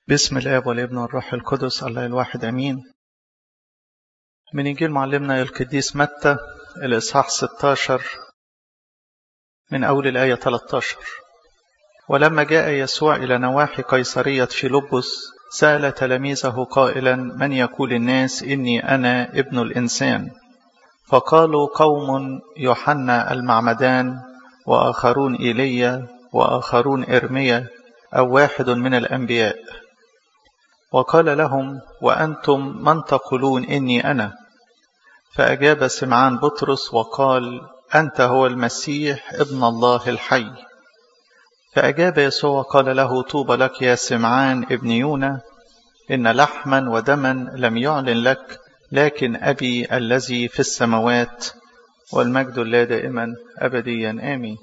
بسم الاب والابن والروح القدس الله الواحد امين من انجيل معلمنا القديس متى الاصحاح 16 من اول الايه 13 ولما جاء يسوع الى نواحي قيصريه فيلبس سال تلاميذه قائلا من يقول الناس اني انا ابن الانسان فقالوا قوم يوحنا المعمدان واخرون ايليا واخرون ارميا او واحد من الانبياء وقال لهم وأنتم من تقولون إني أنا فأجاب سمعان بطرس وقال أنت هو المسيح ابن الله الحي فأجاب يسوع وقال له طوبى لك يا سمعان ابن يونا إن لحما ودما لم يعلن لك لكن أبي الذي في السماوات والمجد لا دائما أبديا آمين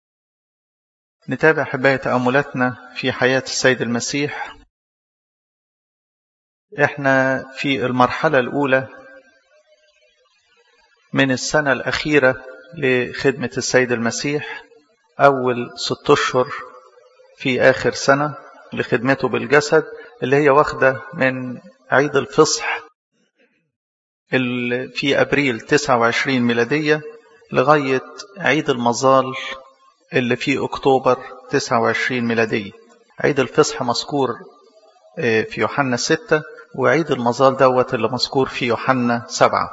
نتابع حباية تأملاتنا في حياة السيد المسيح احنا في المرحلة الأولى من السنة الأخيرة لخدمة السيد المسيح أول ست أشهر في آخر سنة لخدمته بالجسد اللي هي واخدة من عيد الفصح اللي في أبريل 29 ميلادية لغاية عيد المظال اللي في أكتوبر 29 ميلادية عيد الفصح مذكور في يوحنا 6 وعيد المظال دوت اللي مذكور في يوحنا 7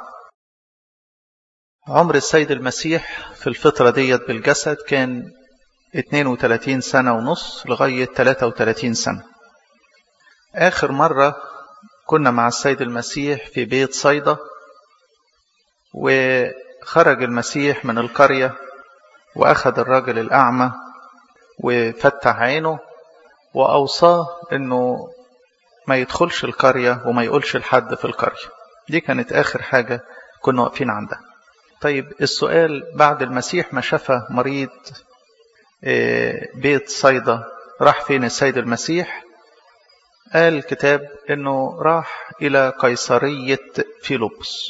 عمر السيد المسيح في الفترة ديت بالجسد كان 32 سنة ونص لغاية 33 سنة آخر مرة كنا مع السيد المسيح في بيت صيدا وخرج المسيح من القرية وأخذ الراجل الأعمى وفتح عينه وأوصاه أنه ما يدخلش القرية وما يقولش لحد في القرية دي كانت آخر حاجة كنا واقفين عندها طيب السؤال بعد المسيح ما شفى مريض بيت صيدا راح فين السيد المسيح قال الكتاب انه راح الى قيصرية فيلبس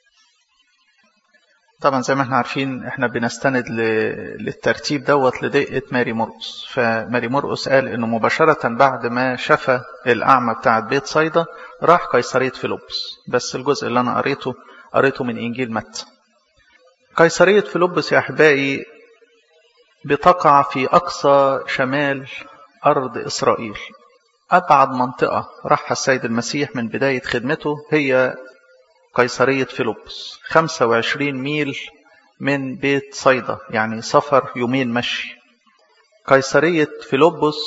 طبعا زي ما احنا عارفين احنا بنستند للترتيب دوت لدقة ماري مرقس فماري مرقس قال انه مباشرة بعد ما شفى الاعمى بتاعت بيت صيدا راح قيصرية فيلبس بس الجزء اللي انا قريته قريته من انجيل متى قيصرية فيلبس يا احبائي بتقع في اقصى شمال ارض اسرائيل ابعد منطقة راحها السيد المسيح من بداية خدمته هي قيصرية فيلبس 25 ميل من بيت صيدا يعني سفر يومين مشي قيصرية فيلبس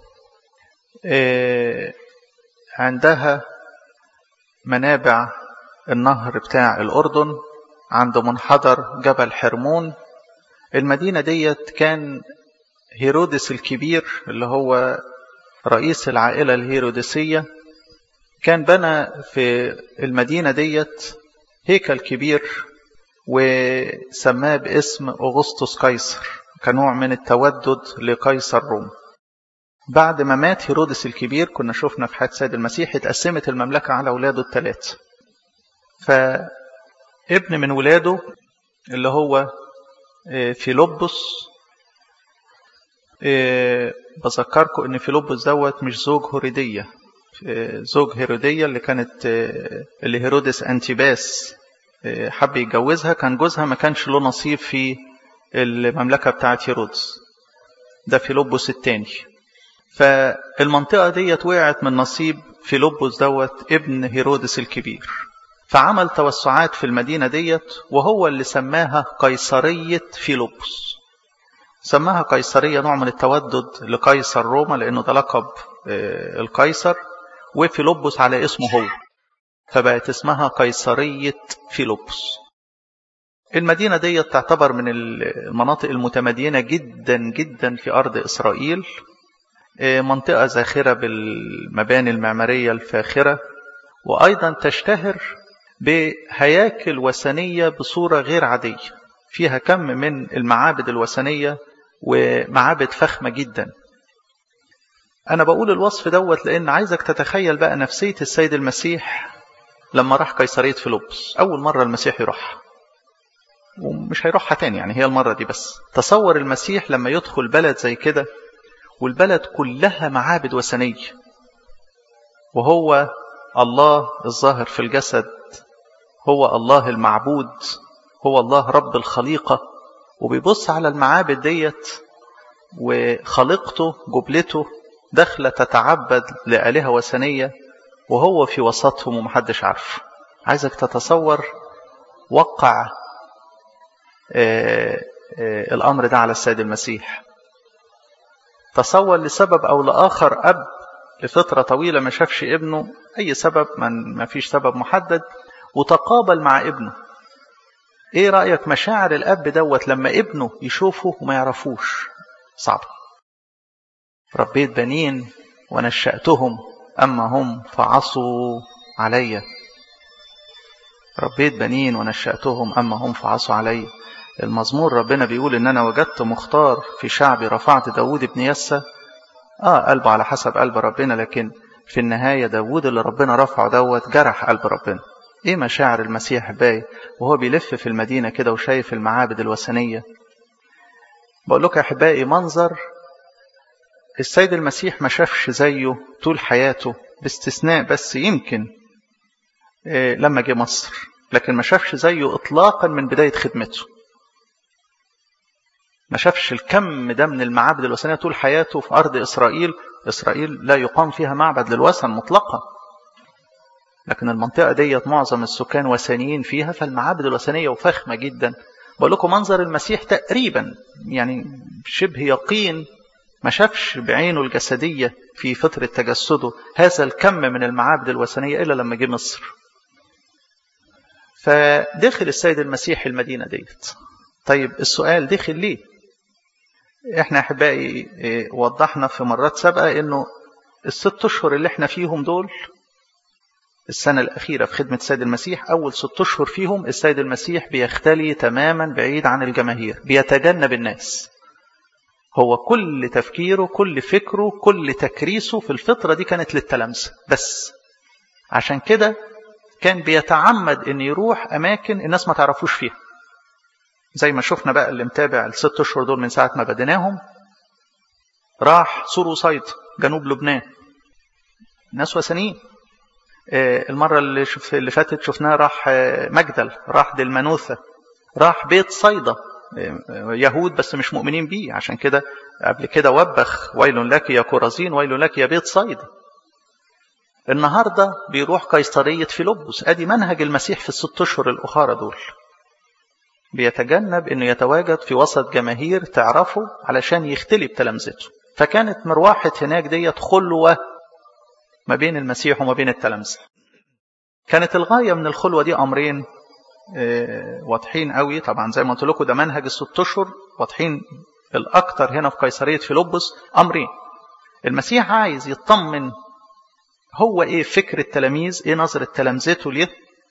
عندها منابع النهر بتاع الأردن عند منحدر جبل حرمون المدينة ديت كان هيرودس الكبير اللي هو رئيس العائلة الهيرودسية كان بنى في المدينة ديت هيكل كبير وسماه باسم أغسطس قيصر كنوع من التودد لقيصر روم بعد ما مات هيرودس الكبير كنا شفنا في حياة سيد المسيح اتقسمت المملكة على أولاده الثلاثة فابن من ولاده اللي هو فيلبس بذكركم ان فيلبس دوت مش زوج هوريديه زوج هيرودية اللي كانت اللي هيرودس أنتيباس حب يتجوزها كان جوزها ما كانش له نصيب في المملكة بتاعت هيرودس ده فيلبس الثاني فالمنطقة ديت وقعت من نصيب فيلبس دوت ابن هيرودس الكبير فعمل توسعات في المدينة ديت وهو اللي سماها قيصرية فيلبس سماها قيصرية نوع من التودد لقيصر روما لأنه ده لقب القيصر وفيلبس على اسمه هو فبقت اسمها قيصرية فيلبس المدينة دي تعتبر من المناطق المتمدينة جدا جدا في أرض إسرائيل منطقة زاخرة بالمباني المعمارية الفاخرة وأيضا تشتهر بهياكل وثنية بصورة غير عادية فيها كم من المعابد الوثنية ومعابد فخمة جدا أنا بقول الوصف دوت لأن عايزك تتخيل بقى نفسية السيد المسيح لما راح قيصرية فيلبس أول مرة المسيح يروح ومش هيروحها تاني يعني هي المرة دي بس تصور المسيح لما يدخل بلد زي كده والبلد كلها معابد وثنية وهو الله الظاهر في الجسد هو الله المعبود هو الله رب الخليقة وبيبص على المعابد ديت وخليقته جبلته داخلة تتعبد لآلهة وثنية وهو في وسطهم ومحدش عارفه عايزك تتصور وقع آآ آآ الأمر ده على السيد المسيح تصور لسبب أو لآخر أب لفترة طويلة ما شافش ابنه أي سبب من ما فيش سبب محدد وتقابل مع ابنه ايه رأيك مشاعر الأب دوت لما ابنه يشوفه وما يعرفوش صعبة ربيت بنين ونشأتهم أما هم فعصوا علي ربيت بنين ونشأتهم أما هم فعصوا علي المزمور ربنا بيقول إن أنا وجدت مختار في شعبي رفعت داود بن يسى آه قلبه على حسب قلب ربنا لكن في النهاية داود اللي ربنا رفعه دوت جرح قلب ربنا ايه مشاعر المسيح باي وهو بيلف في المدينة كده وشايف المعابد الوثنية بقول لكم يا احبائي منظر السيد المسيح ما شافش زيه طول حياته باستثناء بس يمكن إيه لما جه مصر لكن ما شافش زيه اطلاقا من بداية خدمته ما شافش الكم ده من المعابد الوثنية طول حياته في أرض إسرائيل إسرائيل لا يقام فيها معبد للوثن مطلقا لكن المنطقة ديت معظم السكان وثنيين فيها فالمعابد الوثنية وفخمة جدا بقول لكم منظر المسيح تقريبا يعني شبه يقين ما شافش بعينه الجسدية في فترة تجسده هذا الكم من المعابد الوثنية إلا لما جه مصر فدخل السيد المسيح المدينة ديت طيب السؤال دخل ليه احنا احبائي وضحنا في مرات سابقة انه الست اشهر اللي احنا فيهم دول السنة الأخيرة في خدمة السيد المسيح أول ست أشهر فيهم السيد المسيح بيختلي تماما بعيد عن الجماهير بيتجنب الناس هو كل تفكيره كل فكره كل تكريسه في الفترة دي كانت للتلامذة بس عشان كده كان بيتعمد ان يروح اماكن الناس ما تعرفوش فيها زي ما شفنا بقى اللي متابع الست اشهر دول من ساعه ما بديناهم راح سور وصيد جنوب لبنان ناس وثنيين المره اللي شوف اللي فاتت شفناه راح مجدل راح دلمنوثه راح بيت صيدا يهود بس مش مؤمنين بيه عشان كده قبل كده وبخ ويل لك يا كرازين ويل لك يا بيت صيدا النهارده بيروح قيصريه فيلبس ادي منهج المسيح في الست اشهر الاخرى دول بيتجنب انه يتواجد في وسط جماهير تعرفه علشان يختلي بتلامذته فكانت مروحه هناك ديت خلوه ما بين المسيح وما بين التلامذه كانت الغايه من الخلوه دي امرين واضحين قوي طبعا زي ما قلت لكم ده منهج الست اشهر واضحين الاكثر هنا في قيصريه فيلبس امرين المسيح عايز يطمن هو ايه فكر التلاميذ ايه نظرة تلامذته ليه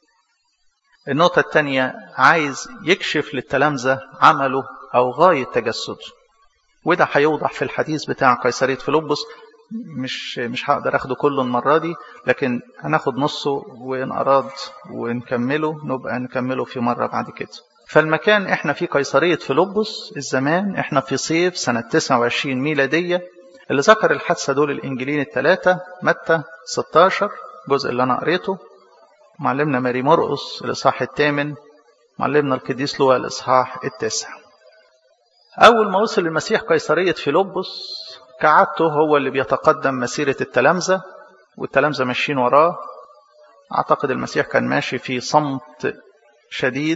النقطة الثانية عايز يكشف للتلامذة عمله أو غاية تجسده وده هيوضح في الحديث بتاع قيصرية فيلبس مش مش هقدر اخده كله المرة دي لكن هناخد نصه وإن أراد ونكمله نبقى نكمله في مرة بعد كده فالمكان احنا في قيصرية فيلبس الزمان احنا في صيف سنة 29 ميلادية اللي ذكر الحادثة دول الإنجيلين الثلاثة متى 16 جزء اللي أنا قريته معلمنا ماري مرقس الإصحاح الثامن معلمنا القديس لوقا الإصحاح التاسع أول ما وصل المسيح قيصرية فيلبس كعادته هو اللي بيتقدم مسيرة التلامذة والتلامذة ماشيين وراه أعتقد المسيح كان ماشي في صمت شديد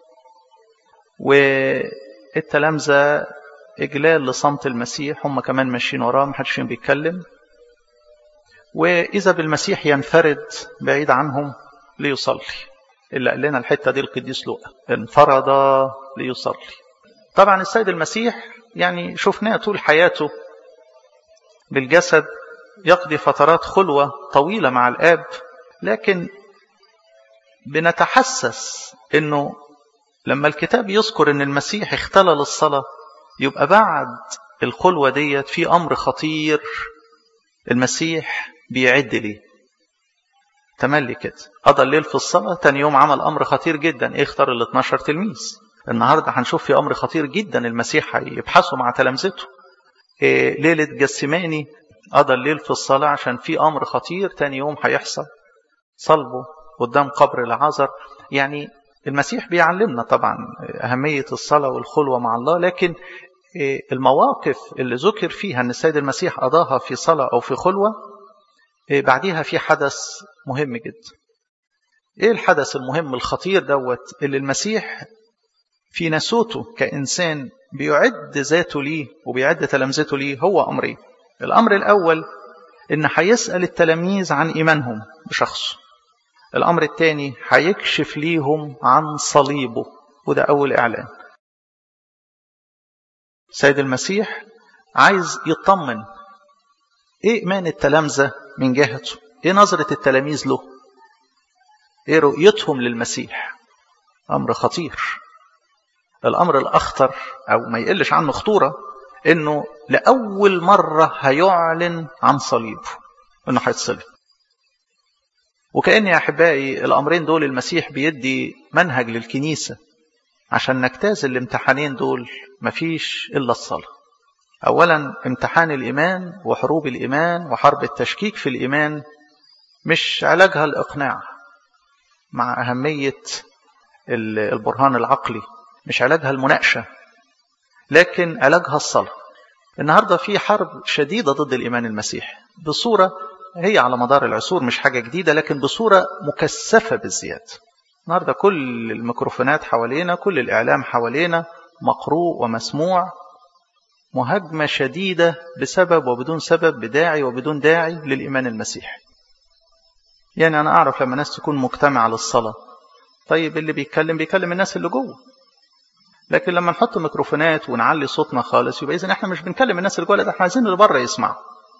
والتلامذة إجلال لصمت المسيح هم كمان ماشيين وراه محدش فيهم بيتكلم وإذا بالمسيح ينفرد بعيد عنهم ليصلي اللي قال لنا الحتة دي القديس لوقا انفرد ليصلي طبعا السيد المسيح يعني شفناه طول حياته بالجسد يقضي فترات خلوة طويلة مع الآب لكن بنتحسس انه لما الكتاب يذكر ان المسيح اختلى للصلاه يبقى بعد الخلوة ديت في أمر خطير المسيح بيعد ليه تملي كده قضى الليل في الصلاة تاني يوم عمل أمر خطير جدا إيه اختار ال 12 تلميذ النهاردة هنشوف في أمر خطير جدا المسيح هيبحثه مع تلامذته إيه ليلة جسماني قضى الليل في الصلاة عشان في أمر خطير تاني يوم هيحصل صلبه قدام قبر العذر يعني المسيح بيعلمنا طبعا أهمية الصلاة والخلوة مع الله لكن المواقف اللي ذكر فيها أن السيد المسيح قضاها في صلاة أو في خلوة بعديها في حدث مهم جدا إيه الحدث المهم الخطير دوت اللي المسيح في نسوته كإنسان بيعد ذاته ليه وبيعد تلامذته ليه هو أمرين الأمر الأول إن هيسأل التلاميذ عن إيمانهم بشخصه الأمر الثاني هيكشف ليهم عن صليبه وده أول إعلان سيد المسيح عايز يطمن إيه إيمان التلامذة من جهته إيه نظرة التلاميذ له إيه رؤيتهم للمسيح أمر خطير الأمر الأخطر أو ما يقلش عنه خطورة إنه لأول مرة هيعلن عن صليبه إنه هيتصلب وكأن يا أحبائي الأمرين دول المسيح بيدي منهج للكنيسة عشان نجتاز الامتحانين دول مفيش إلا الصلاة أولا امتحان الإيمان وحروب الإيمان وحرب التشكيك في الإيمان مش علاجها الإقناع مع أهمية البرهان العقلي مش علاجها المناقشة لكن علاجها الصلاة النهاردة في حرب شديدة ضد الإيمان المسيحي بصورة هي على مدار العصور مش حاجة جديدة لكن بصورة مكثفة بالزيادة النهاردة كل الميكروفونات حوالينا كل الإعلام حوالينا مقروء ومسموع مهاجمة شديدة بسبب وبدون سبب بداعي وبدون داعي للإيمان المسيحي يعني أنا أعرف لما ناس تكون مجتمعة للصلاة طيب اللي بيتكلم بيكلم الناس اللي جوه لكن لما نحط ميكروفونات ونعلي صوتنا خالص يبقى إذا إحنا مش بنكلم الناس اللي جوه ده إحنا عايزين اللي بره يسمعوا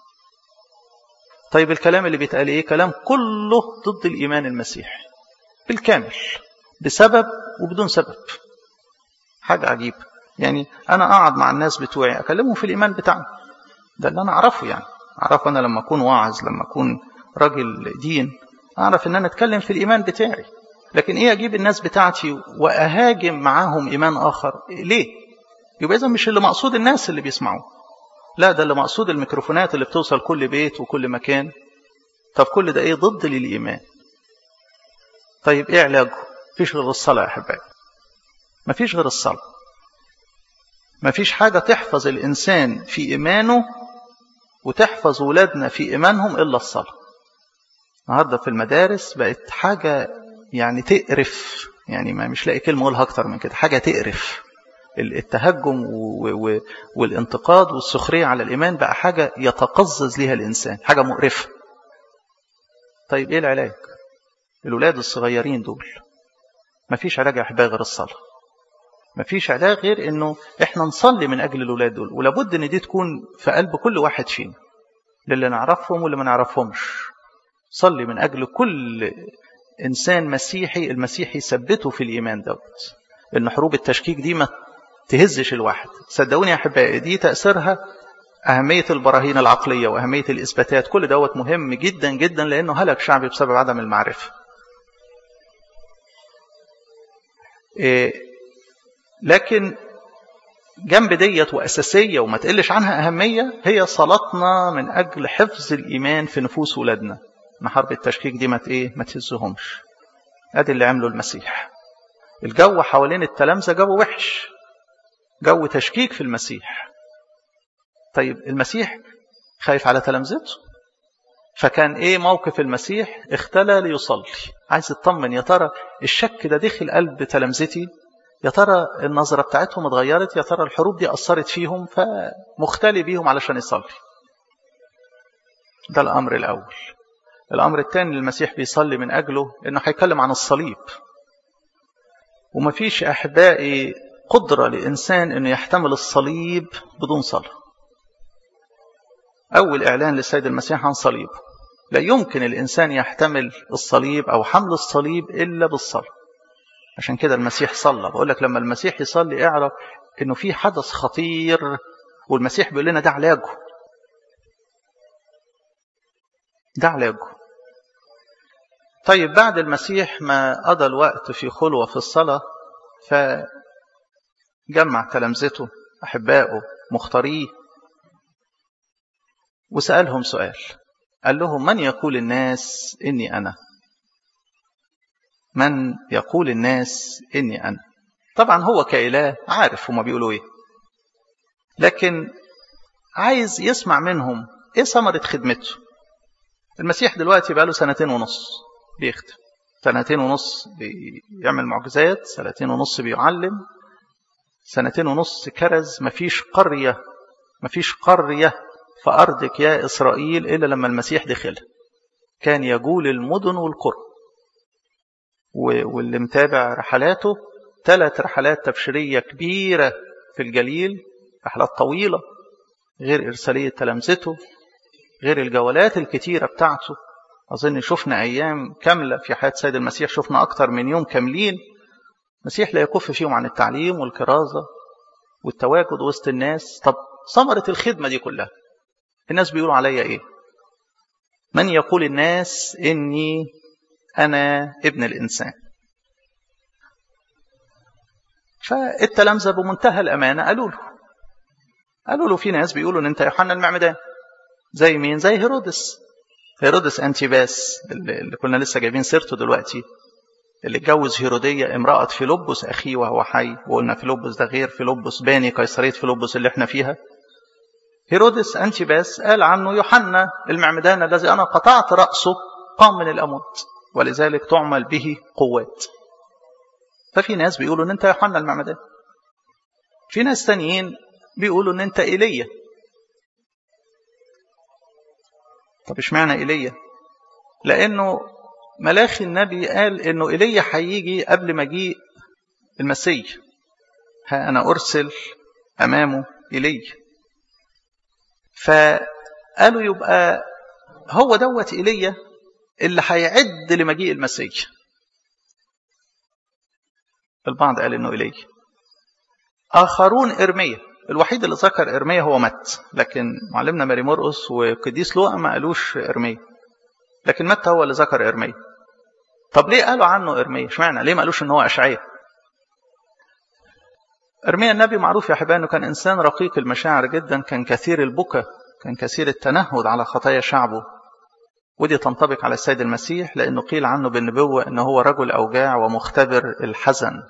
طيب الكلام اللي بيتقال إيه كلام كله ضد الإيمان المسيحي بالكامل بسبب وبدون سبب حاجة عجيبة يعني أنا أقعد مع الناس بتوعي أكلمهم في الإيمان بتاعنا ده اللي أنا أعرفه يعني أعرفه أنا لما أكون واعظ لما أكون راجل دين أعرف إن أنا أتكلم في الإيمان بتاعي لكن إيه أجيب الناس بتاعتي وأهاجم معاهم إيمان آخر ليه؟ يبقى إذا مش اللي مقصود الناس اللي بيسمعوه لا ده اللي مقصود الميكروفونات اللي بتوصل كل بيت وكل مكان طب كل ده إيه ضد للإيمان طيب إيه علاجه؟ مفيش غير الصلاة يا أحبائي مفيش غير الصلاة مفيش حاجة تحفظ الإنسان في إيمانه وتحفظ ولادنا في إيمانهم إلا الصلاة النهاردة في المدارس بقت حاجة يعني تقرف يعني ما مش لاقي كلمة أقولها أكتر من كده حاجة تقرف التهجم والانتقاد والسخرية على الإيمان بقى حاجة يتقزز ليها الإنسان حاجة مقرفة طيب إيه العلاج الولاد الصغيرين دول مفيش علاج يا أحبائي غير الصلاة مفيش علاج غير انه احنا نصلي من اجل الاولاد دول ولابد ان دي تكون في قلب كل واحد فينا للي نعرفهم واللي ما نعرفهمش صلي من اجل كل انسان مسيحي المسيح يثبته في الايمان دوت ان حروب التشكيك دي ما تهزش الواحد صدقوني يا احبائي دي تاثيرها اهميه البراهين العقليه واهميه الاثباتات كل دوت مهم جدا جدا لانه هلك شعبي بسبب عدم المعرفه إيه لكن جنب ديت وأساسية وما تقلش عنها أهمية هي صلاتنا من أجل حفظ الإيمان في نفوس ولادنا ما حرب التشكيك دي ما إيه ما تهزهمش أدي اللي عمله المسيح الجو حوالين التلامذة جو وحش جو تشكيك في المسيح طيب المسيح خايف على تلامذته فكان ايه موقف المسيح اختلى ليصلي عايز يطمن يا ترى الشك ده دخل قلب تلامذتي يا ترى النظرة بتاعتهم اتغيرت يا ترى الحروب دي أثرت فيهم فمختلي بيهم علشان يصلي ده الأمر الأول الأمر الثاني اللي المسيح بيصلي من أجله إنه هيتكلم عن الصليب ومفيش أحبائي قدرة لإنسان إنه يحتمل الصليب بدون صلاة أول إعلان للسيد المسيح عن صليبه لا يمكن الإنسان يحتمل الصليب أو حمل الصليب إلا بالصلاة عشان كده المسيح صلى بقول لك لما المسيح يصلي اعرف انه في حدث خطير والمسيح بيقول لنا ده علاجه ده علاجه طيب بعد المسيح ما قضى الوقت في خلوة في الصلاة فجمع تلامذته أحبائه مختاريه وسألهم سؤال قال لهم من يقول الناس إني أنا من يقول الناس إني أنا طبعا هو كإله عارف هما بيقولوا إيه لكن عايز يسمع منهم إيه ثمرة خدمته المسيح دلوقتي بقاله سنتين ونص بيخدم سنتين ونص بيعمل معجزات سنتين ونص بيعلم سنتين ونص كرز مفيش قرية مفيش قرية في أرضك يا إسرائيل إلا لما المسيح دخلها كان يجول المدن والقرى واللي متابع رحلاته ثلاث رحلات تبشيرية كبيرة في الجليل رحلات طويلة غير إرسالية تلامذته غير الجولات الكتيرة بتاعته أظن شفنا أيام كاملة في حياة سيد المسيح شفنا أكتر من يوم كاملين المسيح لا يكف فيهم عن التعليم والكرازة والتواجد وسط الناس طب ثمرة الخدمة دي كلها الناس بيقولوا عليا إيه من يقول الناس إني أنا ابن الإنسان فالتلامذة بمنتهى الأمانة قالوا له قالوا له في ناس بيقولوا إن أنت يوحنا المعمدان زي مين زي هيرودس هيرودس أنتيباس اللي كنا لسه جايبين سيرته دلوقتي اللي اتجوز هيرودية امرأة فيلبس أخيه وهو حي وقلنا فيلبس ده غير فيلبس باني قيصرية فيلبس اللي احنا فيها هيرودس أنتيباس قال عنه يوحنا المعمدان الذي أنا قطعت رأسه قام من الأموات ولذلك تعمل به قوات ففي ناس بيقولوا ان انت يوحنا المعمدان في ناس تانيين بيقولوا ان انت ايليا طب اشمعنى ايليا لانه ملاخي النبي قال انه ايليا هيجي قبل مجيء المسيح ها انا ارسل امامه ايليا فقالوا يبقى هو دوت ايليا اللي هيعد لمجيء المسيح البعض قال انه ايليا اخرون ارميا الوحيد اللي ذكر ارميا هو مت لكن معلمنا ماري مرقس وقديس لوقا ما قالوش ارميا لكن متى هو اللي ذكر ارميا طب ليه قالوا عنه ارميا اشمعنى ليه ما قالوش ان هو اشعياء ارميا النبي معروف يا احبائي انه كان انسان رقيق المشاعر جدا كان كثير البكا كان كثير التنهد على خطايا شعبه ودي تنطبق على السيد المسيح لانه قيل عنه بالنبوه انه هو رجل اوجاع ومختبر الحزن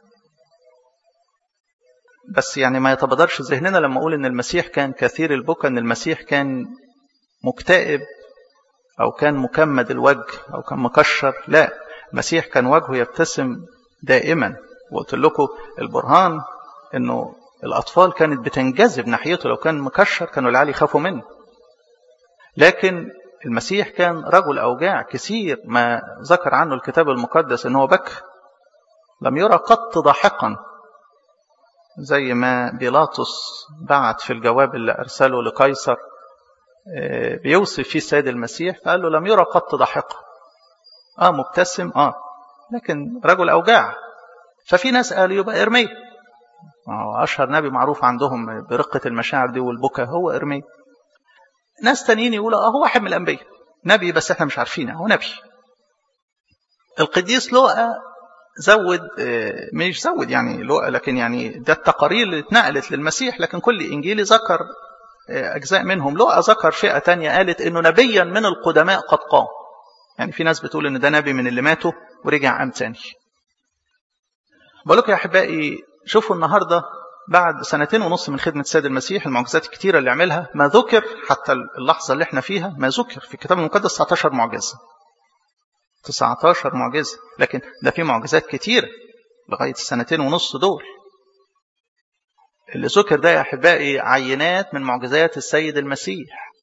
بس يعني ما يتبادرش ذهننا لما اقول ان المسيح كان كثير البكا ان المسيح كان مكتئب او كان مكمد الوجه او كان مكشر لا المسيح كان وجهه يبتسم دائما وقلت لكم البرهان انه الاطفال كانت بتنجذب ناحيته لو كان مكشر كانوا العيال يخافوا منه لكن المسيح كان رجل اوجاع كثير ما ذكر عنه الكتاب المقدس ان هو بكى لم يرى قط ضاحكا زي ما بيلاطس بعت في الجواب اللي أرسله لقيصر بيوصف فيه السيد المسيح فقال له لم يرى قط ضاحكا اه مبتسم اه لكن رجل أوجاع ففي ناس قالوا يبقى إرميا أشهر نبي معروف عندهم برقة المشاعر دي والبكا هو إرميا ناس تانيين يقولوا اه هو واحد من الأنبياء نبي بس احنا مش عارفينه هو نبي القديس لوقا زود مش زود يعني لوقا لكن يعني ده التقارير اللي اتنقلت للمسيح لكن كل انجيلي ذكر اجزاء منهم لوقا ذكر فئه تانية قالت انه نبيا من القدماء قد قام يعني في ناس بتقول ان ده نبي من اللي ماتوا ورجع قام تاني بقول لكم يا احبائي شوفوا النهارده بعد سنتين ونص من خدمه السيد المسيح المعجزات الكتيره اللي عملها ما ذكر حتى اللحظه اللي احنا فيها ما ذكر في الكتاب المقدس 19 معجزه 19 معجزة لكن ده في معجزات كتيرة لغاية السنتين ونص دول اللي ذكر ده يا أحبائي عينات من معجزات السيد المسيح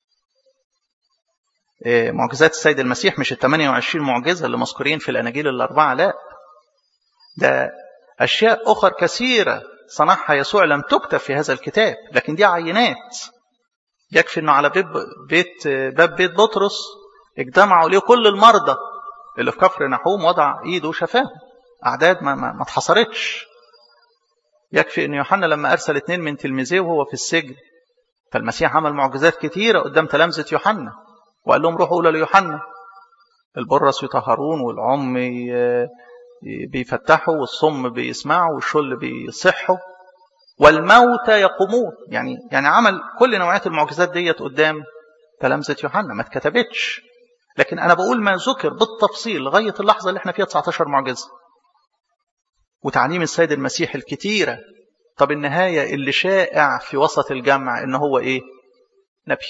معجزات السيد المسيح مش ال 28 معجزة اللي مذكورين في الأناجيل الأربعة لا ده أشياء أخرى كثيرة صنعها يسوع لم تكتب في هذا الكتاب لكن دي عينات يكفي أنه على بيت, بيت باب بيت بطرس اجتمعوا ليه كل المرضى اللي في كفر نحوم وضع ايده وشفاهم اعداد ما, ما, ما اتحصرتش يكفي ان يوحنا لما ارسل اثنين من تلميذيه وهو في السجن فالمسيح عمل معجزات كتيره قدام تلامذه يوحنا وقال لهم روحوا قولوا ليوحنا البرص يطهرون والعم بيفتحوا والصم بيسمعوا والشل بيصحوا والموتى يقومون يعني يعني عمل كل نوعيات المعجزات ديت قدام تلامذة يوحنا ما اتكتبتش لكن انا بقول ما ذكر بالتفصيل لغايه اللحظه اللي احنا فيها 19 معجزه وتعليم السيد المسيح الكتيره طب النهايه اللي شائع في وسط الجمع ان هو ايه نبي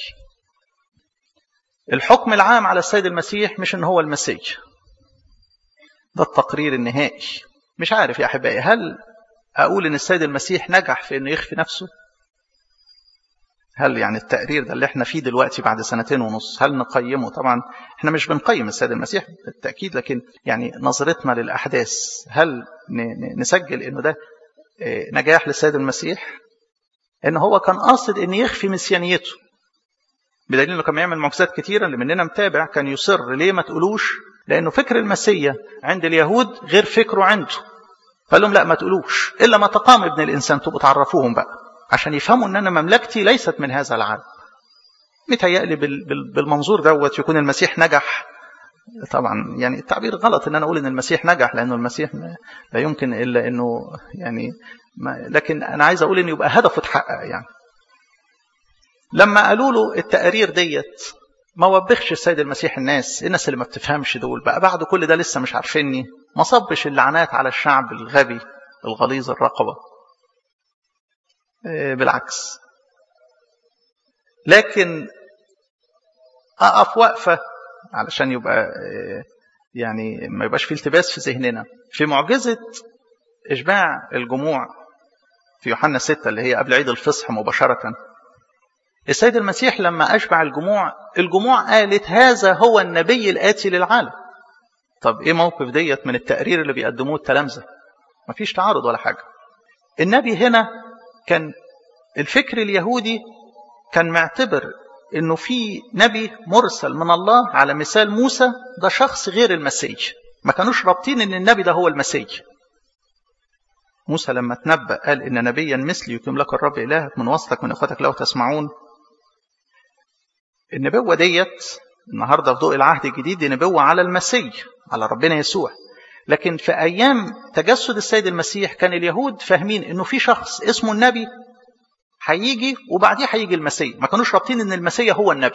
الحكم العام على السيد المسيح مش ان هو المسيح ده التقرير النهائي مش عارف يا احبائي هل اقول ان السيد المسيح نجح في انه يخفي نفسه هل يعني التقرير ده اللي احنا فيه دلوقتي بعد سنتين ونص هل نقيمه طبعا احنا مش بنقيم السيد المسيح بالتاكيد لكن يعني نظرتنا للاحداث هل نسجل انه ده نجاح للسيد المسيح ان هو كان قاصد ان يخفي مسيانيته بدليل انه كان بيعمل معجزات كتيره اللي مننا متابع كان يصر ليه ما تقولوش لانه فكر المسيا عند اليهود غير فكره عنده فقال لهم لا ما تقولوش الا ما تقام ابن الانسان تبقوا تعرفوهم بقى عشان يفهموا ان انا مملكتي ليست من هذا العالم متهيألي بالمنظور دوت يكون المسيح نجح طبعا يعني التعبير غلط ان انا اقول ان المسيح نجح لانه المسيح لا يمكن الا انه يعني ما لكن انا عايز اقول ان يبقى هدفه اتحقق يعني لما قالوا له التقارير ديت ما وبخش السيد المسيح الناس الناس اللي ما بتفهمش دول بقى بعد كل ده لسه مش عارفيني ما صبش اللعنات على الشعب الغبي الغليظ الرقبة بالعكس لكن أقف وقفة علشان يبقى يعني ما يبقاش في التباس في ذهننا في معجزة إشباع الجموع في يوحنا 6 اللي هي قبل عيد الفصح مباشرة السيد المسيح لما أشبع الجموع الجموع قالت هذا هو النبي الآتي للعالم طب إيه موقف ديت من التقرير اللي بيقدموه التلامذة مفيش تعارض ولا حاجة النبي هنا كان الفكر اليهودي كان معتبر انه في نبي مرسل من الله على مثال موسى ده شخص غير المسيح ما كانوش رابطين ان النبي ده هو المسيح موسى لما تنبأ قال ان نبيا مثلي يقيم لك الرب الهك من وسطك من اخوتك لو تسمعون النبوة ديت النهاردة في ضوء العهد الجديد دي نبوة على المسيح على ربنا يسوع لكن في أيام تجسد السيد المسيح كان اليهود فاهمين إنه في شخص اسمه النبي هيجي وبعديه هيجي المسيح ما كانوش رابطين إن المسيح هو النبي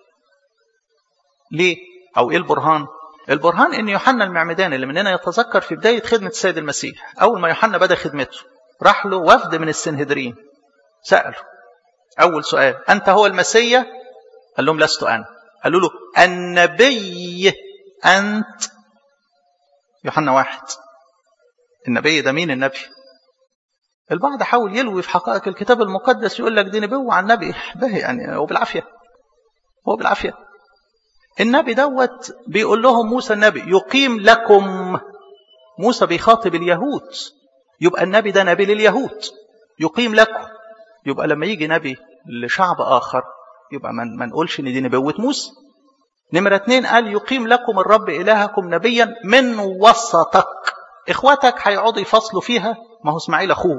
ليه؟ أو إيه البرهان؟ البرهان إن يوحنا المعمدان اللي مننا يتذكر في بداية خدمة السيد المسيح أول ما يوحنا بدأ خدمته راح له وفد من السنهدرين سأله أول سؤال أنت هو المسيح؟ قال لهم لست أنا قالوا له النبي أنت يوحنا واحد النبي ده مين النبي البعض حاول يلوي في حقائق الكتاب المقدس يقول لك دي نبوة عن نبي به يعني هو بالعافية هو بالعافية النبي دوت بيقول لهم موسى النبي يقيم لكم موسى بيخاطب اليهود يبقى النبي ده نبي لليهود يقيم لكم يبقى لما يجي نبي لشعب آخر يبقى ما نقولش ان دي نبوة موسى نمرة اتنين قال يقيم لكم الرب إلهكم نبيا من وسطك إخواتك هيقعدوا يفصلوا فيها ما هو إسماعيل أخوه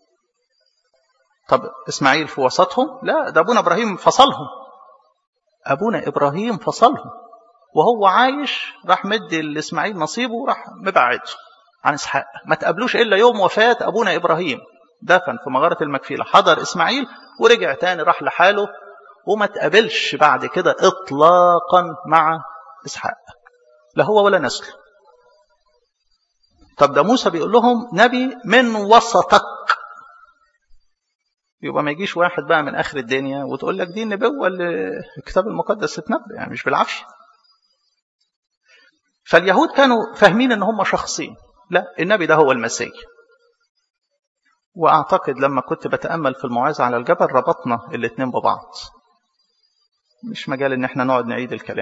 طب إسماعيل في وسطهم لا ده أبونا إبراهيم فصلهم أبونا إبراهيم فصلهم وهو عايش راح مدي لإسماعيل نصيبه وراح مبعده عن إسحاق ما تقابلوش إلا يوم وفاة أبونا إبراهيم دفن في مغارة المكفيلة حضر إسماعيل ورجع تاني راح لحاله وما تقابلش بعد كده اطلاقا مع اسحاق لا هو ولا نسله طب ده موسى بيقول لهم نبي من وسطك يبقى ما يجيش واحد بقى من اخر الدنيا وتقول لك دي النبوه اللي الكتاب المقدس اتنبأ يعني مش بالعافيه فاليهود كانوا فاهمين ان هم شخصين لا النبي ده هو المسيح واعتقد لما كنت بتامل في الموعظه على الجبل ربطنا الاثنين ببعض مش مجال ان احنا نقعد نعيد الكلام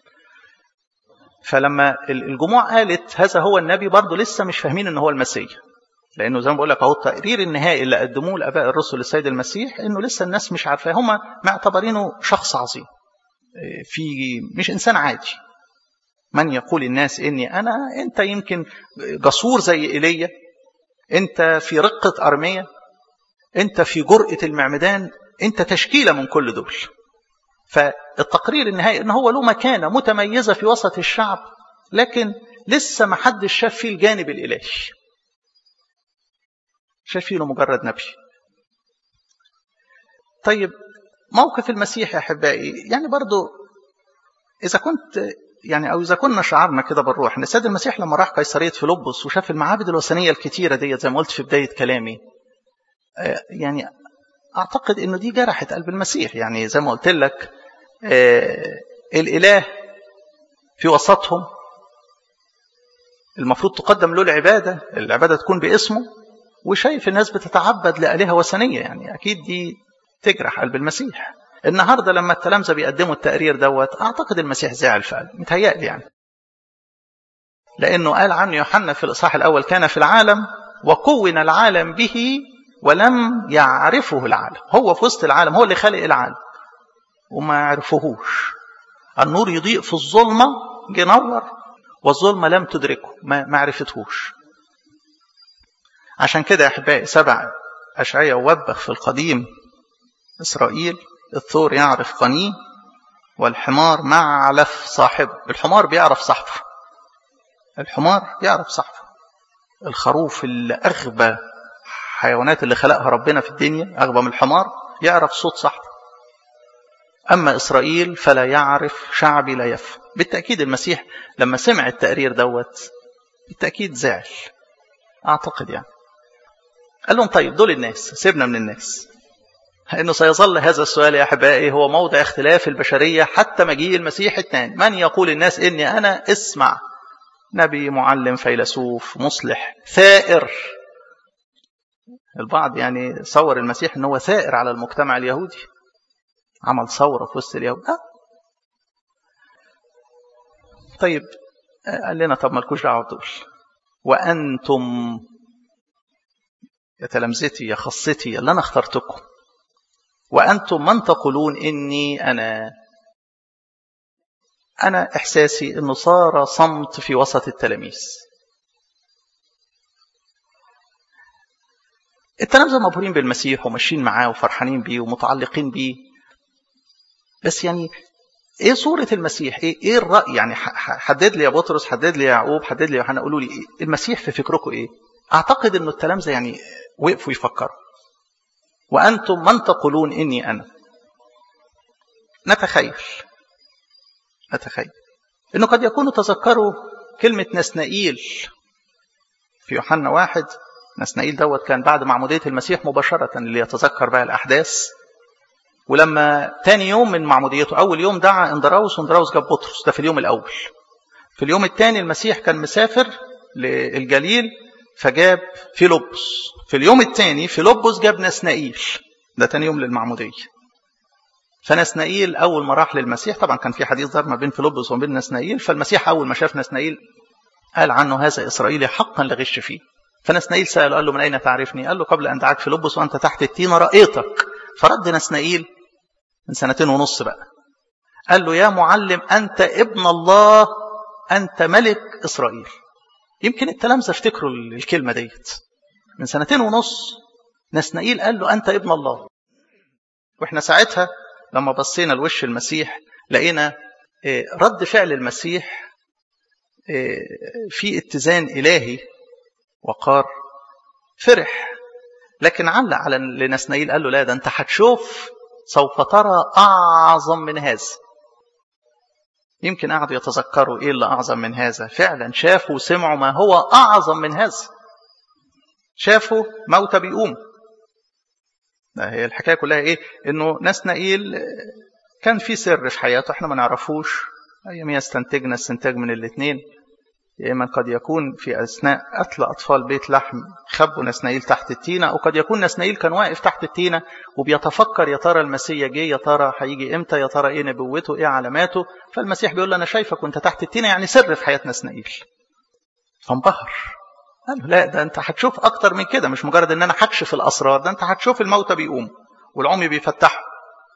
فلما الجموع قالت هذا هو النبي برضه لسه مش فاهمين ان هو المسيح لانه زي ما بقول لك اهو التقرير النهائي اللي قدموه لاباء الرسل للسيد المسيح انه لسه الناس مش عارفاه هم معتبرينه شخص عظيم في مش انسان عادي من يقول الناس اني انا انت يمكن جسور زي ايليا انت في رقه ارميه انت في جرأه المعمدان انت تشكيله من كل دول فالتقرير النهائي ان هو له مكانه متميزه في وسط الشعب لكن لسه ما حدش شاف فيه الجانب الالهي شاف فيه مجرد نبي طيب موقف المسيح يا أحبائي يعني برضو إذا كنت يعني أو إذا كنا شعرنا كده بالروح إن السيد المسيح لما راح قيصرية فيلبس وشاف المعابد الوثنية الكتيرة ديت زي ما قلت في بداية كلامي يعني أعتقد إنه دي جرحت قلب المسيح يعني زي ما قلت لك الإله في وسطهم المفروض تقدم له العبادة العبادة تكون باسمه وشايف الناس بتتعبد لآلهة وثنية يعني أكيد دي تجرح قلب المسيح النهاردة لما التلامذة بيقدموا التقرير دوت أعتقد المسيح زعل في قلبه متهيألي يعني لأنه قال عنه يوحنا في الإصحاح الأول كان في العالم وكون العالم به ولم يعرفه العالم هو في وسط العالم هو اللي خلق العالم وما يعرفهوش النور يضيء في الظلمة جه نور والظلمة لم تدركه ما عرفتهوش عشان كده يا أحبائي سبع أشعية ووبخ في القديم إسرائيل الثور يعرف قنيه والحمار معلف صاحبه الحمار بيعرف صاحبه الحمار بيعرف صاحبه الخروف اللي أغبى حيوانات اللي خلقها ربنا في الدنيا أغبى من الحمار يعرف صوت صاحبه أما إسرائيل فلا يعرف شعبي لا يفهم بالتأكيد المسيح لما سمع التقرير دوت بالتأكيد زعل أعتقد يعني قال لهم طيب دول الناس سيبنا من الناس انه سيظل هذا السؤال يا احبائي هو موضع اختلاف البشريه حتى مجيء المسيح الثاني من يقول الناس اني انا اسمع نبي معلم فيلسوف مصلح ثائر البعض يعني صور المسيح ان هو ثائر على المجتمع اليهودي عمل ثوره في وسط اليهود أه. طيب قال لنا طب مالكوش دعوه دول وانتم يا تلامذتي يا خاصتي اللي انا اخترتكم وأنتم من تقولون إني أنا أنا إحساسي أنه صار صمت في وسط التلاميذ التلامذة مبهورين بالمسيح وماشيين معاه وفرحانين بيه ومتعلقين بيه بس يعني ايه صورة المسيح؟ ايه ايه الرأي؟ يعني حدد لي يا بطرس، حدد لي يا يعقوب، حدد لي يا يوحنا قولوا لي إيه؟ المسيح في فكركم ايه؟ اعتقد انه التلامذة يعني وقفوا يفكروا. وأنتم من تقولون إني أنا نتخيل نتخيل إنه قد يكونوا تذكروا كلمة نسنائيل في يوحنا واحد نسنائيل دوت كان بعد معمودية المسيح مباشرة اللي يتذكر بقى الأحداث ولما تاني يوم من معموديته أول يوم دعا اندراوس واندراوس جاب بطرس ده في اليوم الأول في اليوم الثاني المسيح كان مسافر للجليل فجاب فيلبس في اليوم الثاني فيلبس جاب نسنائيل ده تاني يوم للمعمودية فنسنائيل أول ما راح للمسيح طبعا كان في حديث ضرب ما بين فيلبس وما بين نسنائيل فالمسيح أول ما شاف نسنائيل قال عنه هذا إسرائيلي حقا لغش فيه فنسنائيل سأله قال له من أين تعرفني قال له قبل أن دعاك فيلبس وأنت تحت التين رأيتك فرد نسنائيل من سنتين ونص بقى قال له يا معلم أنت ابن الله أنت ملك إسرائيل يمكن التلامذة افتكروا الكلمة ديت من سنتين ونص نسنائيل قال له أنت ابن الله وإحنا ساعتها لما بصينا لوش المسيح لقينا رد فعل المسيح في اتزان إلهي وقار فرح لكن علق على لنسنائيل قال له لا ده أنت هتشوف سوف ترى أعظم من هذا يمكن قعدوا يتذكروا ايه اللي اعظم من هذا فعلا شافوا وسمعوا ما هو اعظم من هذا شافوا موتى بيقوم هي الحكايه كلها ايه انه نسنائيل كان في سر في حياته احنا ما نعرفوش ايام يستنتجنا استنتاج من الاثنين يا اما قد يكون في اثناء قتل اطفال بيت لحم خبوا نسنائيل تحت التينه او قد يكون نسنائيل كان واقف تحت التينه وبيتفكر يا ترى المسيا جه يا ترى هيجي امتى يا ترى ايه نبوته ايه علاماته فالمسيح بيقول له انا شايفك وانت تحت التينه يعني سر في حياه نسنائيل فانبهر قال له لا ده انت هتشوف اكتر من كده مش مجرد ان انا هكشف الاسرار ده انت هتشوف الموتى بيقوم والعمي بيفتحوا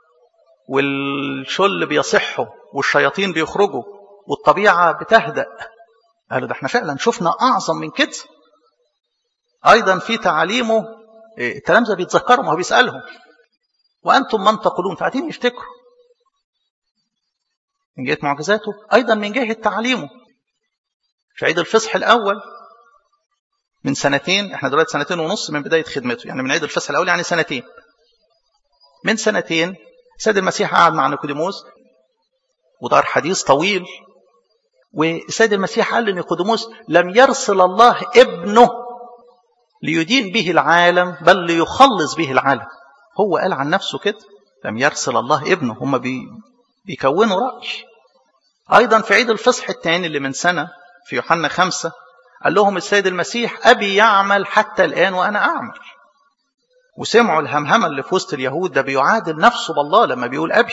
والشل بيصحوا والشياطين بيخرجوا والطبيعه بتهدأ قالوا ده احنا فعلا شفنا اعظم من كده ايضا في تعاليمه التلامذه بيتذكروا ما هو بيسالهم وانتم من تقولون فقاعدين يفتكروا من جهه معجزاته ايضا من جهه تعاليمه في عيد الفصح الاول من سنتين احنا دلوقتي سنتين ونص من بدايه خدمته يعني من عيد الفصح الاول يعني سنتين من سنتين سيد المسيح قعد مع نيقوديموس ودار حديث طويل والسيد المسيح قال لنيقوديموس لم يرسل الله ابنه ليدين به العالم بل ليخلص به العالم هو قال عن نفسه كده لم يرسل الله ابنه هم بي بيكونوا رأي أيضا في عيد الفصح الثاني اللي من سنة في يوحنا خمسة قال لهم السيد المسيح أبي يعمل حتى الآن وأنا أعمل وسمعوا الهمهمة اللي في وسط اليهود ده بيعادل نفسه بالله لما بيقول أبي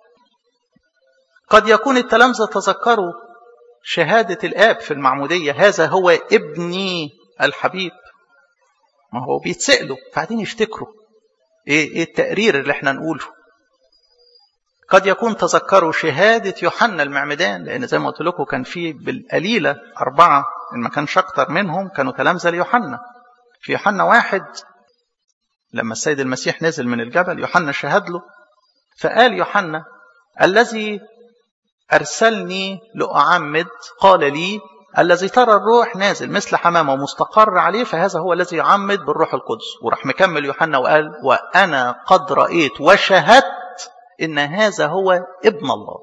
قد يكون التلامذة تذكروا شهادة الآب في المعمودية هذا هو ابني الحبيب ما هو بيتسألوا فقاعدين يفتكروا إيه, إيه التقرير اللي احنا نقوله قد يكون تذكروا شهادة يوحنا المعمدان لأن زي ما قلت لكم كان في بالقليلة أربعة إن ما كانش أكتر منهم كانوا تلامذة ليوحنا في يوحنا واحد لما السيد المسيح نزل من الجبل يوحنا شهد له فقال يوحنا الذي أرسلني لأعمد قال لي الذي ترى الروح نازل مثل حمامة مستقر عليه فهذا هو الذي يعمد بالروح القدس وراح مكمل يوحنا وقال وأنا قد رأيت وشهدت إن هذا هو ابن الله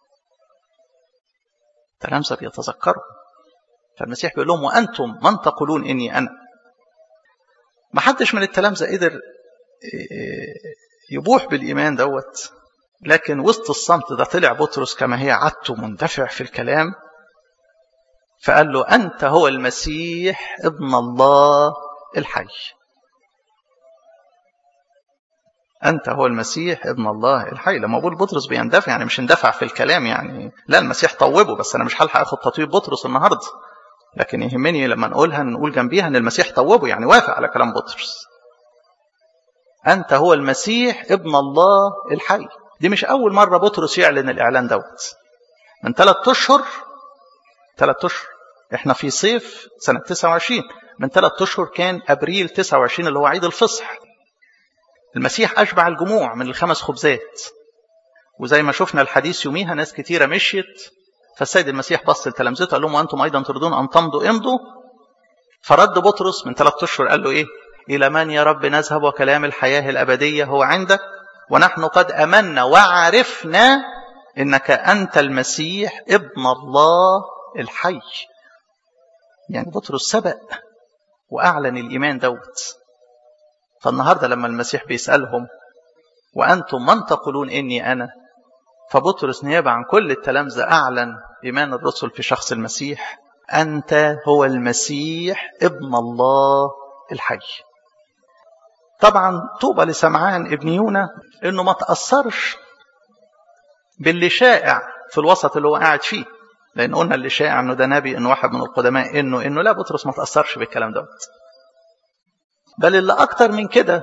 تلامذة بيتذكروا فالمسيح بيقول لهم وأنتم من تقولون إني أنا ما حدش من التلامذة قدر يبوح بالإيمان دوت لكن وسط الصمت ده طلع بطرس كما هي عادته مندفع في الكلام فقال له أنت هو المسيح ابن الله الحي أنت هو المسيح ابن الله الحي لما بقول بطرس بيندفع يعني مش اندفع في الكلام يعني لا المسيح طوبه بس أنا مش هلحق أخد تطويب بطرس النهاردة لكن يهمني لما نقولها نقول جنبيها أن المسيح طوبه يعني وافق على كلام بطرس أنت هو المسيح ابن الله الحي دي مش أول مرة بطرس يعلن الإعلان دوت من ثلاث أشهر ثلاث أشهر إحنا في صيف سنة 29 من ثلاث أشهر كان أبريل 29 اللي هو عيد الفصح المسيح أشبع الجموع من الخمس خبزات وزي ما شفنا الحديث يوميها ناس كتيرة مشيت فالسيد المسيح بص لتلامذته قال لهم وأنتم أيضا تريدون أن تمضوا امضوا فرد بطرس من ثلاث أشهر قال له إيه إلى من يا رب نذهب وكلام الحياة الأبدية هو عندك ونحن قد أمنا وعرفنا إنك أنت المسيح ابن الله الحي يعني بطرس سبق وأعلن الإيمان دوت فالنهاردة لما المسيح بيسألهم وأنتم من تقولون إني أنا فبطرس نيابة عن كل التلامذة أعلن إيمان الرسل في شخص المسيح أنت هو المسيح ابن الله الحي طبعا طوبى لسمعان ابن يونا انه ما تاثرش باللي شائع في الوسط اللي هو قاعد فيه لان قلنا اللي شائع انه ده نبي انه واحد من القدماء انه انه لا بطرس ما تاثرش بالكلام دوت بل اللي اكتر من كده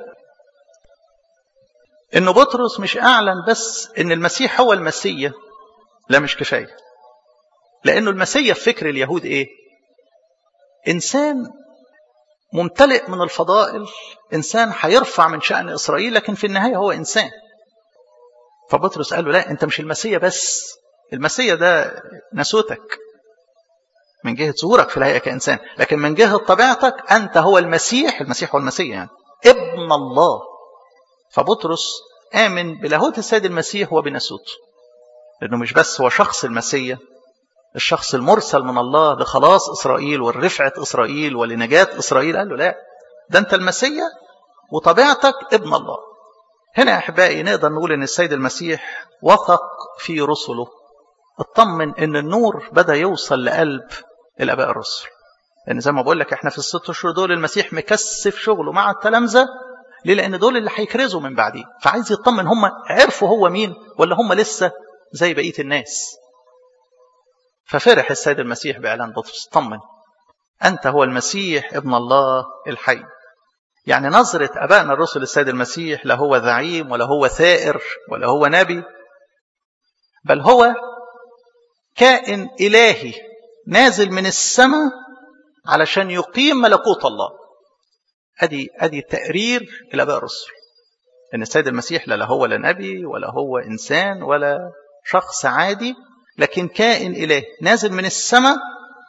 انه بطرس مش اعلن بس ان المسيح هو المسيا لا مش كفايه لانه المسيا في فكر اليهود ايه انسان ممتلئ من الفضائل إنسان هيرفع من شأن إسرائيل لكن في النهاية هو إنسان فبطرس قال له لا أنت مش المسيا بس المسيا ده نسوتك من جهة ظهورك في الهيئة كإنسان لكن من جهة طبيعتك أنت هو المسيح المسيح هو المسيح يعني ابن الله فبطرس آمن بلاهوت السيد المسيح وبنسوته لأنه مش بس هو شخص المسيا الشخص المرسل من الله لخلاص إسرائيل ولرفعة إسرائيل ولنجاة إسرائيل قال له لا ده أنت المسيا وطبيعتك ابن الله هنا يا أحبائي نقدر نقول أن السيد المسيح وثق في رسله اطمن أن النور بدأ يوصل لقلب الآباء الرسل لأن زي ما بقول لك احنا في الست أشهر دول المسيح مكثف شغله مع التلامذة ليه؟ لأن دول اللي هيكرزوا من بعديه فعايز يطمن هم عرفوا هو مين ولا هم لسه زي بقية الناس ففرح السيد المسيح بإعلان بطرس طمن أنت هو المسيح ابن الله الحي يعني نظرة أبائنا الرسل السيد المسيح لا هو زعيم ولا هو ثائر ولا هو نبي بل هو كائن إلهي نازل من السماء علشان يقيم ملكوت الله أدي أدي تقرير الآباء الرسل إن السيد المسيح لا هو لا نبي ولا هو إنسان ولا شخص عادي لكن كائن إله نازل من السماء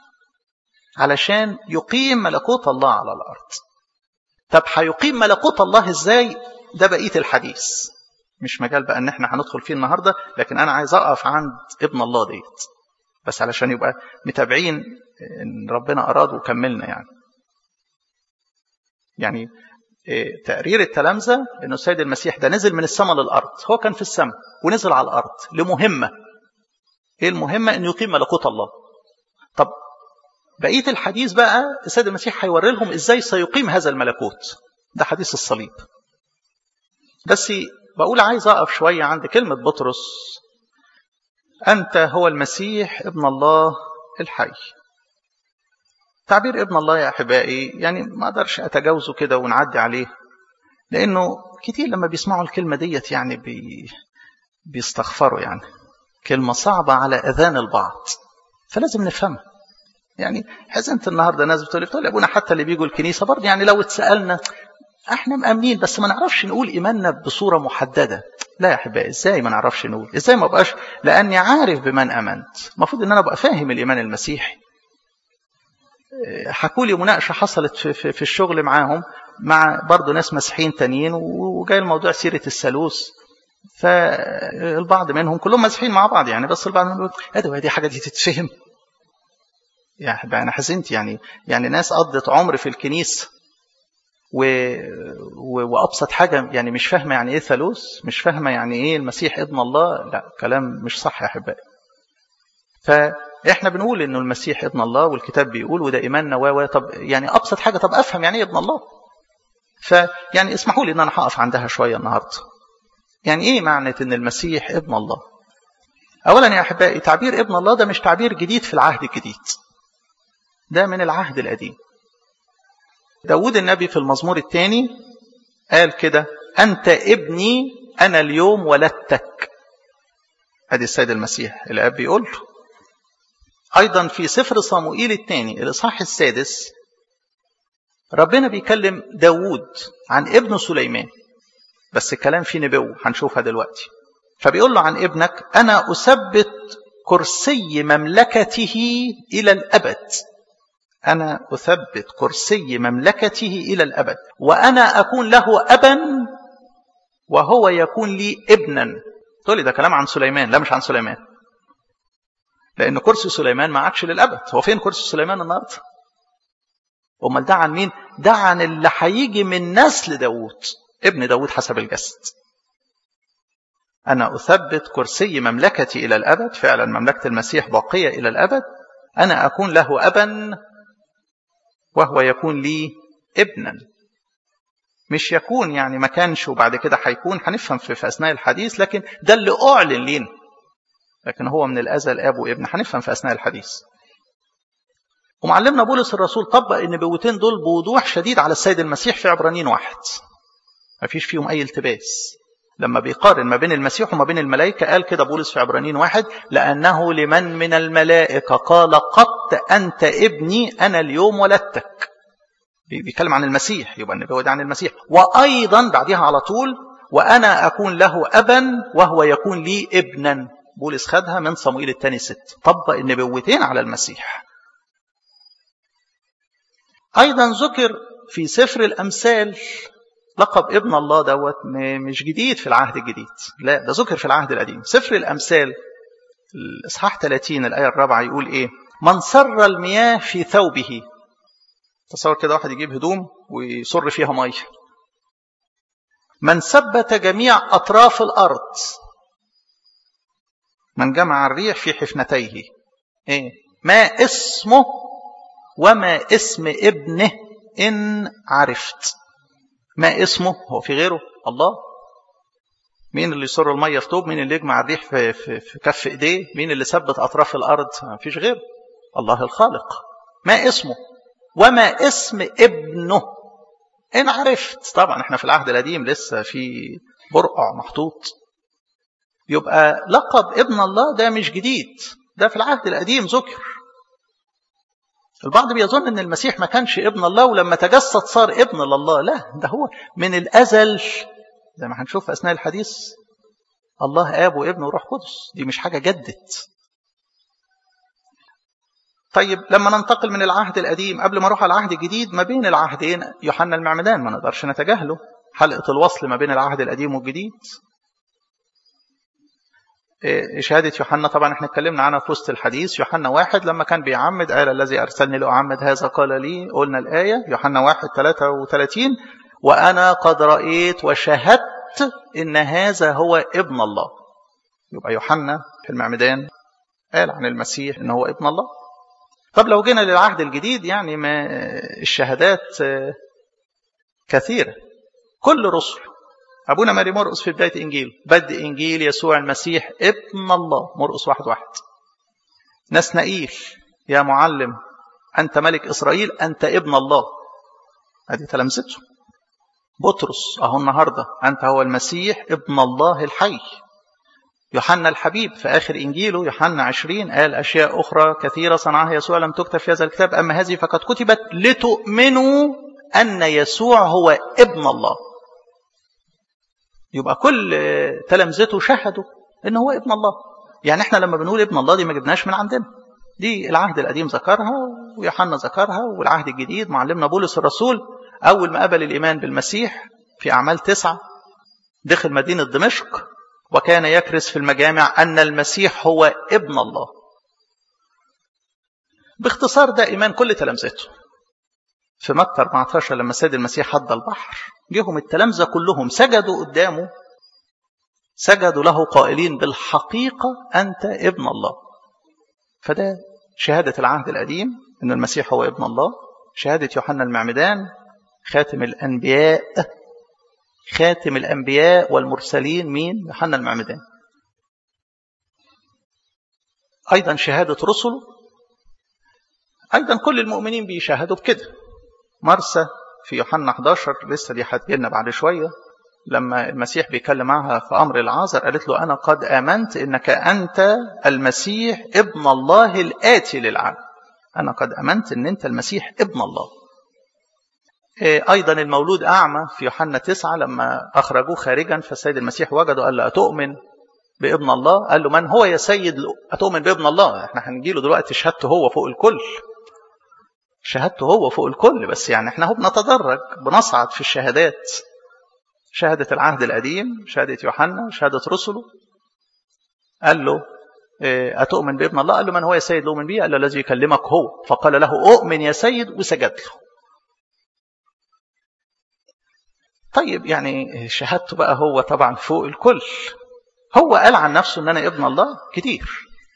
علشان يقيم ملكوت الله على الأرض طب هيقيم ملكوت الله إزاي ده بقية الحديث مش مجال بقى ان احنا هندخل فيه النهارده لكن انا عايز اقف عند ابن الله ديت بس علشان يبقى متابعين ان ربنا اراد وكملنا يعني يعني تقرير التلامذه انه السيد المسيح ده نزل من السماء للارض هو كان في السماء ونزل على الارض لمهمه ايه المهمه ان يقيم ملكوت الله طب بقيه الحديث بقى السيد المسيح هيوري لهم ازاي سيقيم هذا الملكوت ده حديث الصليب بس بقول عايز اقف شويه عند كلمه بطرس انت هو المسيح ابن الله الحي تعبير ابن الله يا احبائي يعني ما اقدرش اتجاوزه كده ونعدي عليه لانه كتير لما بيسمعوا الكلمه ديت يعني بي بيستغفروا يعني كلمه صعبه على اذان البعض فلازم نفهمها يعني حزنت النهارده ناس بتقول لي يا ابونا حتى اللي بيجوا الكنيسه برضه يعني لو اتسالنا احنا مأمنين بس ما نعرفش نقول ايماننا بصوره محدده لا يا احبائي ازاي ما نعرفش نقول ازاي ما بقاش لاني عارف بمن امنت المفروض ان انا ابقى فاهم الايمان المسيحي حكوا لي مناقشه حصلت في, في, في الشغل معاهم مع برضه ناس مسيحيين تانيين وجاي الموضوع سيره الثالوث فالبعض منهم كلهم مسيحيين مع بعض يعني بس البعض منهم يقول ايه دي حاجه دي تتفهم يعني انا حزنت يعني يعني ناس قضت عمر في الكنيسه و... و... وابسط حاجه يعني مش فاهمه يعني ايه ثالوث مش فاهمه يعني ايه المسيح ابن الله لا كلام مش صح يا احبائي فاحنا بنقول انه المسيح ابن الله والكتاب بيقول وده ايماننا و طب يعني ابسط حاجه طب افهم يعني ايه ابن الله فيعني اسمحوا لي ان انا هقف عندها شويه النهارده يعني ايه معنى ان المسيح ابن الله اولا يا احبائي تعبير ابن الله ده مش تعبير جديد في العهد الجديد ده من العهد القديم داود النبي في المزمور الثاني قال كده أنت ابني أنا اليوم ولدتك ادي السيد المسيح الاب بيقول له ايضا في سفر صموئيل الثاني الاصحاح السادس ربنا بيكلم داوود عن ابن سليمان بس الكلام فيه نبوه هنشوفها دلوقتي فبيقول له عن ابنك انا اثبت كرسي مملكته الى الابد انا اثبت كرسي مملكته الى الابد وانا اكون له ابا وهو يكون لي ابنا تقول لي ده كلام عن سليمان لا مش عن سليمان لان كرسي سليمان ما عادش للابد هو فين كرسي سليمان النهارده امال ده عن مين ده عن اللي هيجي من نسل داوود ابن داوود حسب الجسد انا اثبت كرسي مملكتي الى الابد فعلا مملكه المسيح باقيه الى الابد انا اكون له ابا وهو يكون لي ابنا مش يكون يعني ما كانش وبعد كده هيكون هنفهم في, في اثناء الحديث لكن ده اللي اعلن لينا لكن هو من الازل اب وابن هنفهم في اثناء الحديث ومعلمنا بولس الرسول طبق النبوتين دول بوضوح شديد على السيد المسيح في عبرانيين واحد ما فيش فيهم اي التباس لما بيقارن ما بين المسيح وما بين الملائكة قال كده بولس في عبرانيين واحد لأنه لمن من الملائكة قال قد أنت ابني أنا اليوم ولدتك بيتكلم عن المسيح يبقى النبوة دي عن المسيح وأيضا بعدها على طول وأنا أكون له أبا وهو يكون لي ابنا بولس خدها من صموئيل الثاني ست طبق النبوتين على المسيح أيضا ذكر في سفر الأمثال لقب ابن الله دوت مش جديد في العهد الجديد لا ده ذكر في العهد القديم سفر الأمثال الإصحاح 30 الآية الرابعة يقول إيه من سر المياه في ثوبه تصور كده واحد يجيب هدوم ويصر فيها مية من ثبت جميع أطراف الأرض من جمع الريح في حفنتيه إيه؟ ما اسمه وما اسم ابنه إن عرفت ما اسمه هو في غيره الله مين اللي يصر المية في طوب مين اللي يجمع الريح في, في, في كف ايديه مين اللي ثبت اطراف الارض ما فيش غيره الله الخالق ما اسمه وما اسم ابنه ان عرفت طبعا احنا في العهد القديم لسه في برقع محطوط يبقى لقب ابن الله ده مش جديد ده في العهد القديم ذكر البعض بيظن ان المسيح ما كانش ابن الله ولما تجسد صار ابن لله لا ده هو من الازل زي ما هنشوف في اثناء الحديث الله اب وابن وروح قدس دي مش حاجه جدت طيب لما ننتقل من العهد القديم قبل ما اروح على العهد الجديد ما بين العهدين يوحنا المعمدان ما نقدرش نتجاهله حلقه الوصل ما بين العهد القديم والجديد شهادة يوحنا طبعا احنا اتكلمنا عنها في وسط الحديث يوحنا واحد لما كان بيعمد قال الذي أرسلني لأعمد هذا قال لي قلنا الآية يوحنا واحد 33 وأنا قد رأيت وشهدت إن هذا هو ابن الله يبقى يوحنا في المعمدان قال عن المسيح إن هو ابن الله طب لو جينا للعهد الجديد يعني ما الشهادات كثيرة كل رسل أبونا ماري مرقس في بداية إنجيل بدء إنجيل يسوع المسيح ابن الله مرقس واحد واحد نسنائيل يا معلم أنت ملك إسرائيل أنت ابن الله هذه تلامذته بطرس أهو النهاردة أنت هو المسيح ابن الله الحي يوحنا الحبيب في آخر إنجيله يوحنا عشرين قال أشياء أخرى كثيرة صنعها يسوع لم تكتب في هذا الكتاب أما هذه فقد كتبت لتؤمنوا أن يسوع هو ابن الله يبقى كل تلامذته شهدوا ان هو ابن الله يعني احنا لما بنقول ابن الله دي ما جبناش من عندنا دي العهد القديم ذكرها ويوحنا ذكرها والعهد الجديد معلمنا بولس الرسول اول ما قبل الايمان بالمسيح في اعمال تسعة دخل مدينة دمشق وكان يكرس في المجامع ان المسيح هو ابن الله باختصار ده ايمان كل تلامذته في متى 14 لما السيد المسيح حد البحر جيهم التلامذة كلهم سجدوا قدامه سجدوا له قائلين بالحقيقة أنت ابن الله فده شهادة العهد القديم أن المسيح هو ابن الله شهادة يوحنا المعمدان خاتم الأنبياء خاتم الأنبياء والمرسلين مين يوحنا المعمدان أيضا شهادة رسله أيضا كل المؤمنين بيشاهدوا بكده مرسى في يوحنا 11 لسه دي هتجيلنا بعد شوية لما المسيح بيكلم معها في أمر العازر قالت له أنا قد آمنت إنك أنت المسيح ابن الله الآتي للعالم أنا قد آمنت إن أنت المسيح ابن الله أيضا المولود أعمى في يوحنا 9 لما أخرجوه خارجا فالسيد المسيح وجده قال له أتؤمن بابن الله قال له من هو يا سيد أتؤمن بابن الله احنا هنجيله دلوقتي شهادته هو فوق الكل شهادته هو فوق الكل بس يعني احنا هو بنتدرج بنصعد في الشهادات شهادة العهد القديم شهادة يوحنا شهادة رسله قال له أتؤمن بابن الله قال له من هو يا سيد لؤمن به قال له الذي يكلمك هو فقال له أؤمن يا سيد وسجد له طيب يعني شهادته بقى هو طبعا فوق الكل هو قال عن نفسه ان انا ابن الله كتير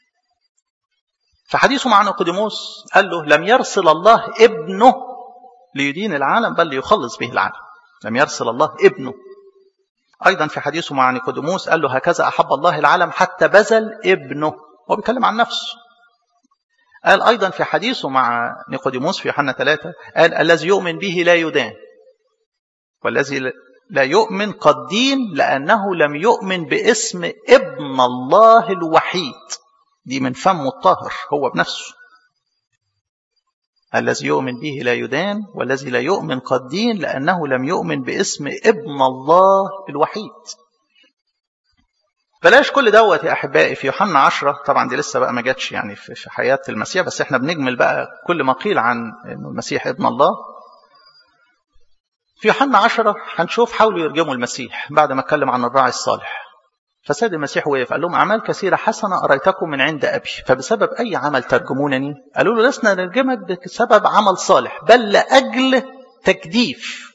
فحديثه مع نيقوديموس قال له لم يرسل الله ابنه ليدين العالم بل ليخلص به العالم لم يرسل الله ابنه أيضا في حديثه مع نيقوديموس قال له هكذا أحب الله العالم حتى بذل ابنه هو بيتكلم عن نفسه قال أيضا في حديثه مع نيقوديموس في يوحنا 3 قال الذي يؤمن به لا يدان والذي لا يؤمن قد دين لأنه لم يؤمن باسم ابن الله الوحيد دي من فمه الطاهر هو بنفسه الذي يؤمن به لا يدان والذي لا يؤمن قد دين لأنه لم يؤمن باسم ابن الله الوحيد بلاش كل دوت يا أحبائي في يوحنا عشرة طبعا دي لسه بقى ما جاتش يعني في حياة المسيح بس احنا بنجمل بقى كل ما قيل عن انه المسيح ابن الله في يوحنا عشرة هنشوف حاولوا يرجموا المسيح بعد ما اتكلم عن الراعي الصالح فسيد المسيح وقف قال لهم أعمال كثيرة حسنة أريتكم من عند أبي فبسبب أي عمل ترجمونني قالوا له لسنا نرجمك بسبب عمل صالح بل لأجل تجديف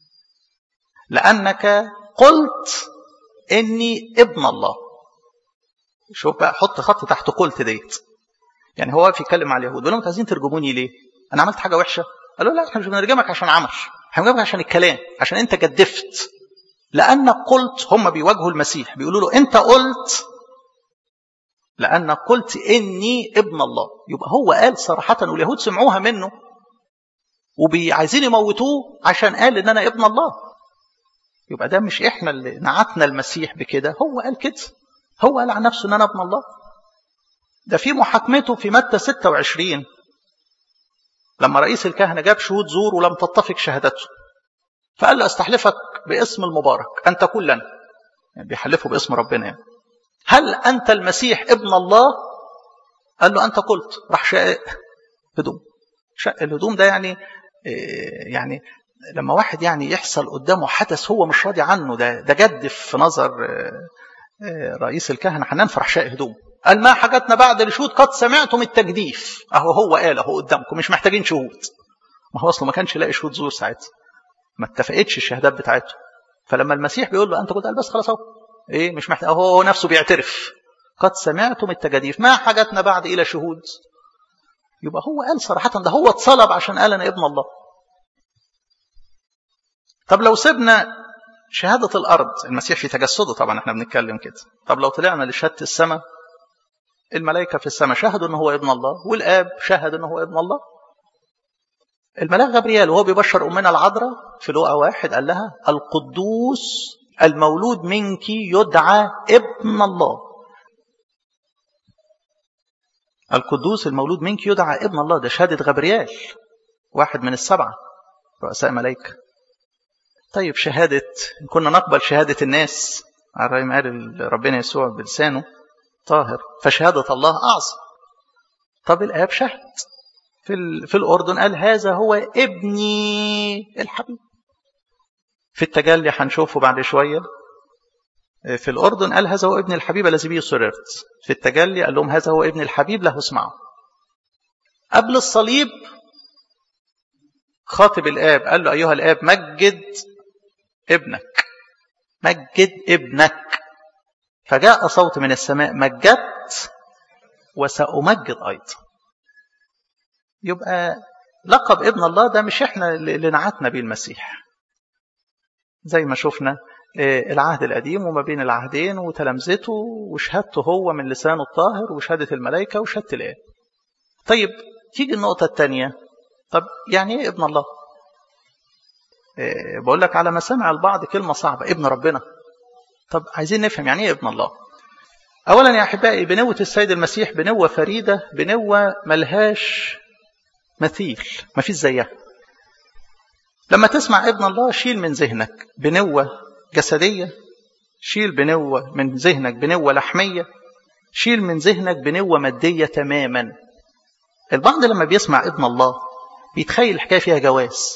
لأنك قلت إني ابن الله شوف بقى حط خط تحت قلت ديت يعني هو واقف يتكلم مع اليهود بيقول لهم عايزين ترجموني ليه؟ أنا عملت حاجة وحشة؟ قالوا لا احنا مش بنرجمك عشان عمل احنا بنرجمك عشان الكلام عشان انت جدفت لأنك قلت هم بيواجهوا المسيح بيقولوا له أنت قلت لأنك قلت إني ابن الله يبقى هو قال صراحة واليهود سمعوها منه وعايزين يموتوه عشان قال إن أنا ابن الله يبقى ده مش إحنا اللي نعتنا المسيح بكده هو قال كده هو قال عن نفسه إن أنا ابن الله ده في محاكمته في متى 26 لما رئيس الكهنة جاب شهود زور ولم تتفق شهادته فقال له استحلفك باسم المبارك أن تكون لنا يعني بيحلفه باسم ربنا يعني. هل أنت المسيح ابن الله قال له أنت قلت راح شق هدوم شق الهدوم ده يعني يعني لما واحد يعني يحصل قدامه حدث هو مش راضي عنه ده ده جدف في نظر رئيس الكهنة حنان في رحشاء هدوم قال ما حاجتنا بعد الشهود قد سمعتم التجديف اهو هو قال اهو قدامكم مش محتاجين شهود ما هو اصله ما كانش لاقي شهود زور ساعتها ما اتفقتش الشهادات بتاعته فلما المسيح بيقول له انت كنت قال بس خلاص اهو ايه مش محتاج هو نفسه بيعترف قد سمعتم التجاديف ما حاجتنا بعد الى شهود يبقى هو قال صراحة ده هو اتصلب عشان قال انا ابن الله طب لو سيبنا شهادة الأرض المسيح في تجسده طبعا احنا بنتكلم كده طب لو طلعنا لشهادة السماء الملائكة في السماء شهدوا ان هو ابن الله والآب شهد ان هو ابن الله الملاك غبريال وهو بيبشر أمنا العذراء في لوقا واحد قال لها القدوس المولود منك يدعى ابن الله القدوس المولود منك يدعى ابن الله ده شهادة غبريال واحد من السبعة رؤساء ملائكة طيب شهادة كنا نقبل شهادة الناس على رأي ما قال ربنا يسوع بلسانه طاهر فشهادة الله أعظم طب الآب شهد في, في الأردن قال هذا هو ابني الحبيب في التجلي هنشوفه بعد شوية في الأردن قال هذا هو ابن الحبيب الذي به سررت في التجلي قال لهم هذا هو ابن الحبيب له اسمعوا قبل الصليب خاطب الآب قال له أيها الآب مجد ابنك مجد ابنك فجاء صوت من السماء مجدت وسأمجد أيضا يبقى لقب ابن الله ده مش احنا اللي نعتنا بيه المسيح زي ما شفنا العهد القديم وما بين العهدين وتلامذته وشهادته هو من لسانه الطاهر وشهادة الملائكة وشهادة الآب طيب تيجي النقطة الثانية طب يعني ايه ابن الله بقول لك على مسامع البعض كلمة صعبة ابن ربنا طب عايزين نفهم يعني ايه ابن الله اولا يا احبائي بنوة السيد المسيح بنوة فريدة بنوة ملهاش مثيل ما فيش زيها لما تسمع ابن الله شيل من ذهنك بنوة جسدية شيل بنوة من ذهنك بنوة لحمية شيل من ذهنك بنوة مادية تماما البعض لما بيسمع ابن الله بيتخيل الحكاية فيها جواز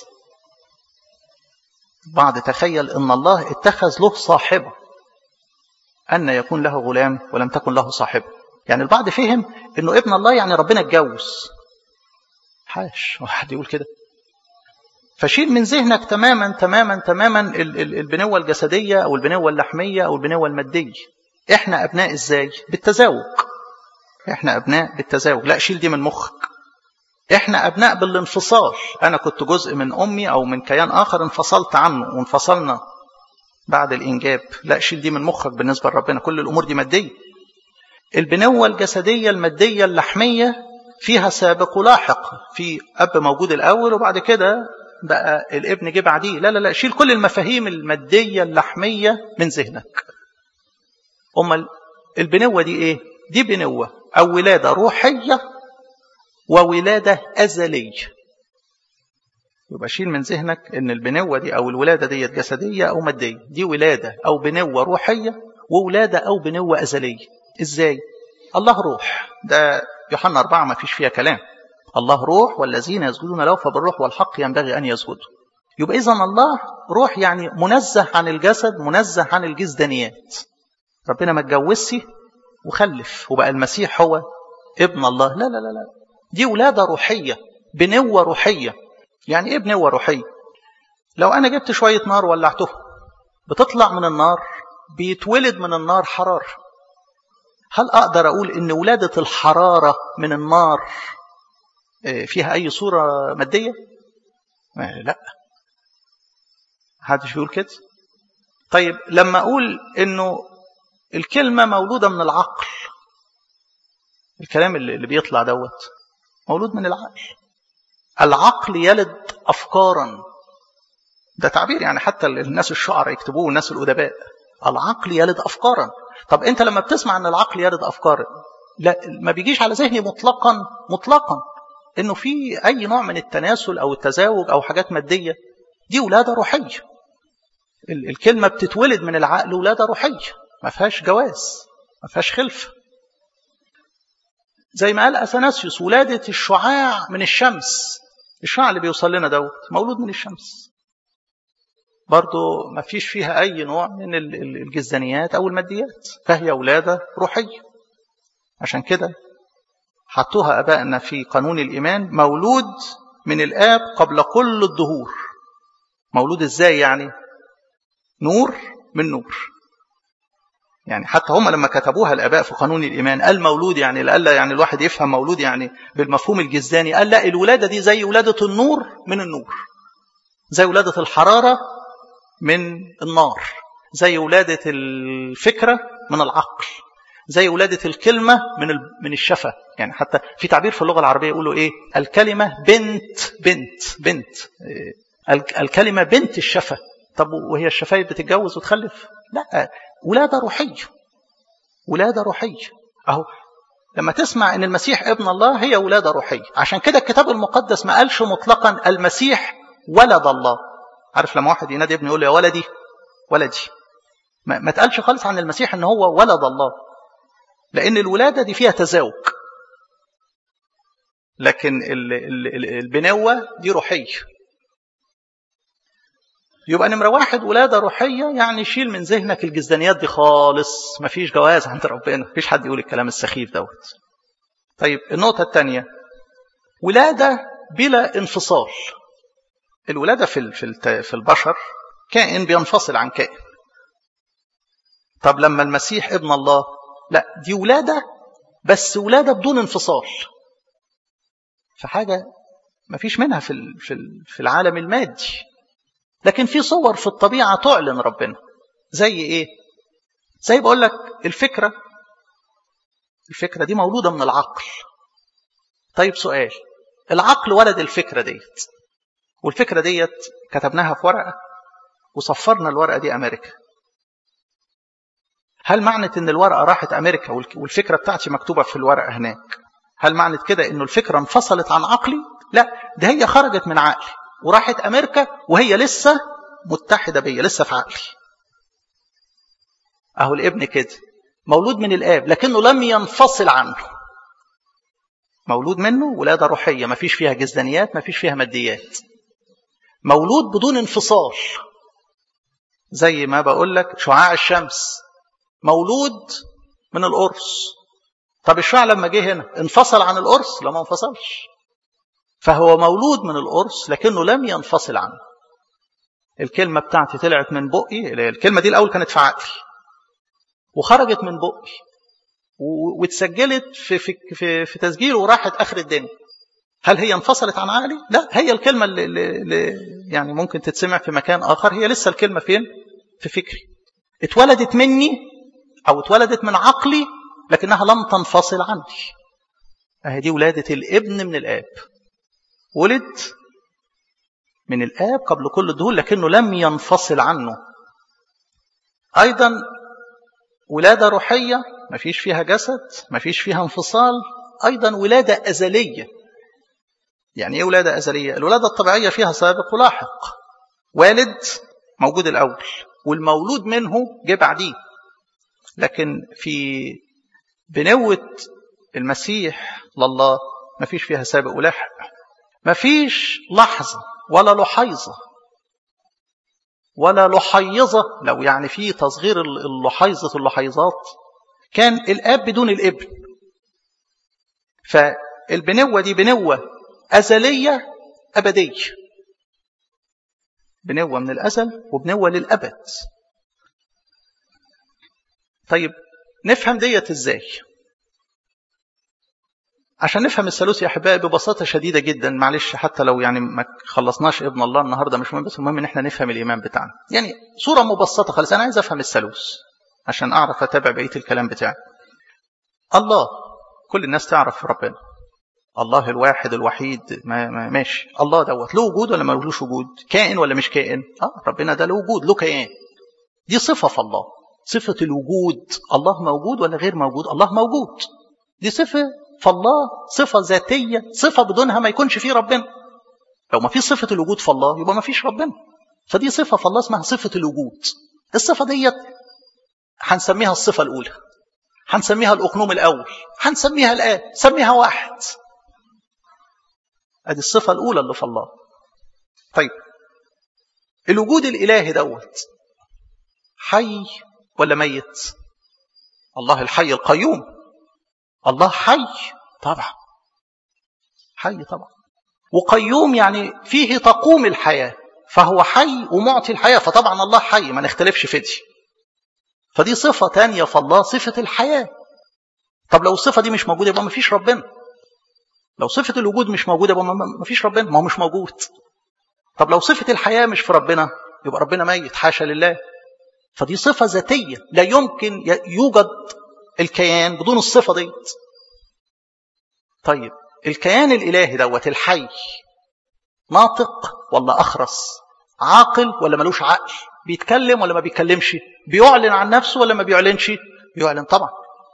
بعض تخيل ان الله اتخذ له صاحبة أن يكون له غلام ولم تكن له صاحبة يعني البعض فهم انه ابن الله يعني ربنا اتجوز حاش واحد يقول كده فشيل من ذهنك تماما تماما تماما البنوة الجسدية أو البنوة اللحمية أو البنوة المادية إحنا أبناء إزاي بالتزاوج إحنا أبناء بالتزاوج لا شيل دي من مخك إحنا أبناء بالانفصال أنا كنت جزء من أمي أو من كيان آخر انفصلت عنه وانفصلنا بعد الإنجاب لا شيل دي من مخك بالنسبة لربنا كل الأمور دي مادية البنوة الجسدية المادية اللحمية فيها سابق ولاحق في أب موجود الأول وبعد كده بقى الابن جه بعديه لا لا لا شيل كل المفاهيم المادية اللحمية من ذهنك أما البنوة دي إيه دي بنوة أو ولادة روحية وولادة أزلية يبقى شيل من ذهنك ان البنوة دي او الولادة دي جسدية او مادية دي ولادة او بنوة روحية وولادة او بنوة ازلية ازاي الله روح ده يوحنا أربعة ما فيش فيها كلام الله روح والذين يسجدون له فبالروح والحق ينبغي أن يسجدوا يبقى إذا الله روح يعني منزه عن الجسد منزه عن الجسدانيات ربنا ما اتجوزش وخلف وبقى المسيح هو ابن الله لا لا لا لا دي ولادة روحية بنوة روحية يعني ايه بنوة روحية لو أنا جبت شوية نار ولعته بتطلع من النار بيتولد من النار حرارة هل أقدر أقول إن ولادة الحرارة من النار فيها أي صورة مادية؟ لا محدش بيقول كده طيب لما أقول إنه الكلمة مولودة من العقل الكلام اللي بيطلع دوت مولود من العقل العقل يلد أفكارا ده تعبير يعني حتى الناس الشعراء يكتبوه والناس الأدباء العقل يلد أفكارا طب أنت لما بتسمع أن العقل يلد أفكارا لا ما بيجيش على ذهني مطلقا مطلقا انه في اي نوع من التناسل او التزاوج او حاجات ماديه دي ولاده روحيه الكلمه بتتولد من العقل ولاده روحيه ما فيهاش جواز ما فيهاش خلف زي ما قال اثناسيوس ولاده الشعاع من الشمس الشعاع اللي بيوصل لنا دوت مولود من الشمس برضو ما فيش فيها أي نوع من الجزانيات أو الماديات فهي ولادة روحية عشان كده حطوها أبائنا في قانون الإيمان مولود من الآب قبل كل الدهور مولود إزاي يعني نور من نور يعني حتى هم لما كتبوها الآباء في قانون الإيمان قال مولود يعني لألا يعني الواحد يفهم مولود يعني بالمفهوم الجزاني قال لا الولادة دي زي ولادة النور من النور زي ولادة الحرارة من النار زي ولادة الفكرة من العقل زي ولادة الكلمة من من الشفة يعني حتى في تعبير في اللغة العربية يقولوا إيه الكلمة بنت بنت بنت الكلمة بنت الشفة طب وهي الشفايف بتتجوز وتخلف لا ولادة روحية ولادة روحية أهو لما تسمع ان المسيح ابن الله هي ولادة روحية عشان كده الكتاب المقدس ما قالش مطلقا المسيح ولد الله عارف لما واحد ينادي ابنه يقول له يا ولدي ولدي ما, ما تقالش خالص عن المسيح ان هو ولد الله لان الولادة دي فيها تزاوج لكن البنوة دي روحية يبقى نمرة واحد ولادة روحية يعني شيل من ذهنك الجزدانيات دي خالص مفيش جواز عند ربنا مفيش حد يقول الكلام السخيف دوت طيب النقطة الثانية ولادة بلا انفصال الولادة في في في البشر كائن بينفصل عن كائن طب لما المسيح ابن الله لا دي ولادة بس ولادة بدون انفصال فحاجة مفيش منها في في العالم المادي لكن في صور في الطبيعة تعلن ربنا زي ايه زي بقول لك الفكرة الفكرة دي مولودة من العقل طيب سؤال العقل ولد الفكرة ديت والفكرة ديت كتبناها في ورقة وصفرنا الورقة دي أمريكا هل معنى ان الورقة راحت أمريكا والفكرة بتاعتي مكتوبة في الورقة هناك هل معنى كده انه الفكرة انفصلت عن عقلي لا ده هي خرجت من عقلي وراحت أمريكا وهي لسه متحدة بيا لسه في عقلي أهو الابن كده مولود من الآب لكنه لم ينفصل عنه مولود منه ولادة روحية ما فيش فيها جزدانيات ما فيش فيها ماديات مولود بدون انفصال زي ما بقول لك شعاع الشمس مولود من القرص طب الشعاع لما جه هنا انفصل عن القرص لا ما انفصلش فهو مولود من القرص لكنه لم ينفصل عنه الكلمة بتاعتي طلعت من بقي الكلمة دي الأول كانت في عقلي وخرجت من بقي واتسجلت في, في, في, في تسجيل وراحت آخر الدنيا هل هي انفصلت عن عقلي؟ لا هي الكلمة اللي, اللي يعني ممكن تتسمع في مكان آخر هي لسه الكلمة فين؟ في فكري اتولدت مني أو اتولدت من عقلي لكنها لم تنفصل عني أهي دي ولادة الابن من الآب ولد من الآب قبل كل الدهول لكنه لم ينفصل عنه أيضا ولادة روحية ما فيش فيها جسد ما فيش فيها انفصال أيضا ولادة أزلية يعني إيه ولادة أزلية الولادة الطبيعية فيها سابق ولاحق والد موجود الأول والمولود منه جه بعديه لكن في بنوة المسيح لله ما فيش فيها سابق ولاحق ما فيش لحظة ولا لحيظة ولا لحيظة لو يعني في تصغير اللحيظة اللحيظات كان الآب بدون الابن فالبنوة دي بنوة أزلية أبدية بنوة من الأزل وبنوة للأبد طيب نفهم ديت ازاي عشان نفهم الثالوث يا احبائي ببساطه شديده جدا معلش حتى لو يعني ما خلصناش ابن الله النهارده مش مهم بس المهم ان احنا نفهم الايمان بتاعنا يعني صوره مبسطه خالص انا عايز افهم الثالوث عشان اعرف اتابع بقيه الكلام بتاعي الله كل الناس تعرف ربنا الله الواحد الوحيد ما ما ماشي الله دوت له وجود ولا ملوش وجود كائن ولا مش كائن اه ربنا ده له وجود له كيان دي صفه في الله صفه الوجود الله موجود ولا غير موجود الله موجود دي صفه فالله صفة ذاتية صفة بدونها ما يكونش فيه ربنا لو ما فيش صفة الوجود في الله يبقى ما فيش ربنا فدي صفة في الله اسمها صفة الوجود الصفة ديت هنسميها الصفة الأولى هنسميها الأقنوم الأول هنسميها الآب سميها واحد ادي الصفة الأولى اللي في الله طيب الوجود الإلهي دوت حي ولا ميت الله الحي القيوم الله حي طبعا حي طبعا وقيوم يعني فيه تقوم الحياة فهو حي ومعطي الحياة فطبعا الله حي ما نختلفش في دي فدي صفة تانية في الله صفة الحياة طب لو الصفة دي مش موجودة يبقى ما فيش ربنا لو صفة الوجود مش موجودة يبقى ما فيش ربنا ما هو مش موجود طب لو صفة الحياة مش في ربنا يبقى ربنا ميت حاشا لله فدي صفة ذاتية لا يمكن يوجد الكيان بدون الصفة ديت طيب الكيان الإلهي دوت الحي ناطق ولا أخرس عاقل ولا ملوش عقل بيتكلم ولا ما بيتكلمش بيعلن عن نفسه ولا ما بيعلنش بيعلن طبعا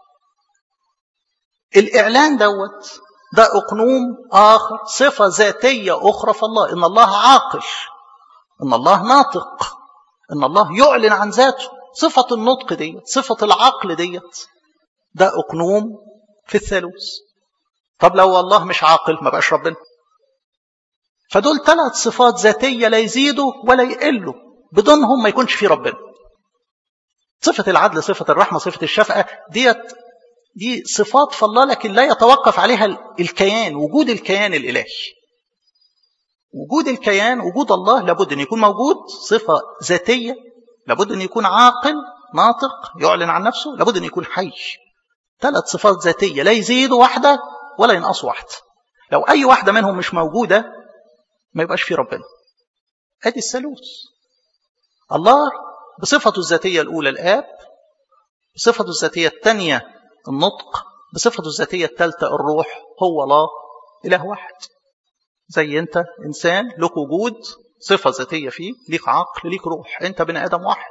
الإعلان دوت ده أقنوم آخر صفة ذاتية أخرى في الله إن الله عاقل إن الله ناطق إن الله يعلن عن ذاته صفة النطق ديت صفة العقل ديت ده أقنوم في الثالوث طب لو الله مش عاقل ما بقاش ربنا فدول ثلاث صفات ذاتية لا يزيدوا ولا يقلوا بدونهم ما يكونش في ربنا صفة العدل صفة الرحمة صفة الشفقة ديت دي صفات في الله لكن لا يتوقف عليها الكيان وجود الكيان الإلهي وجود الكيان وجود الله لابد أن يكون موجود صفة ذاتية لابد أن يكون عاقل ناطق يعلن عن نفسه لابد أن يكون حي ثلاث صفات ذاتية لا يزيدوا واحدة ولا ينقصوا واحدة لو أي واحدة منهم مش موجودة ما يبقاش في ربنا ادي الثالوث الله بصفته الذاتية الأولى الآب بصفته الذاتية الثانية النطق بصفته الذاتية الثالثة الروح هو الله إله واحد زي أنت إنسان لك وجود صفة ذاتية فيه ليك عقل ليك روح أنت بني آدم واحد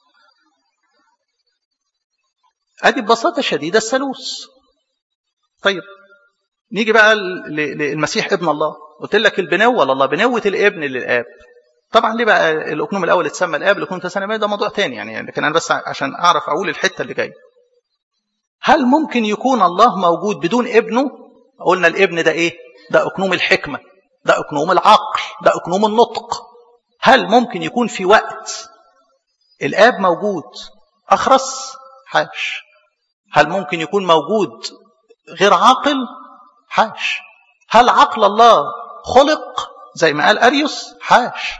أدي ببساطة شديدة الثالوث طيب نيجي بقى للمسيح ابن الله قلت لك البنوة لله بنوة الابن للآب طبعا ليه بقى الأقنوم الأول اتسمى الآب الأقنوم الثاني ده موضوع تاني يعني لكن أنا بس عشان أعرف أقول الحتة اللي جايه هل ممكن يكون الله موجود بدون ابنه قلنا الابن ده ايه ده اقنوم الحكمة ده اقنوم العقل ده اقنوم النطق هل ممكن يكون في وقت الاب موجود اخرس حاش هل ممكن يكون موجود غير عاقل حاش هل عقل الله خلق زي ما قال اريوس حاش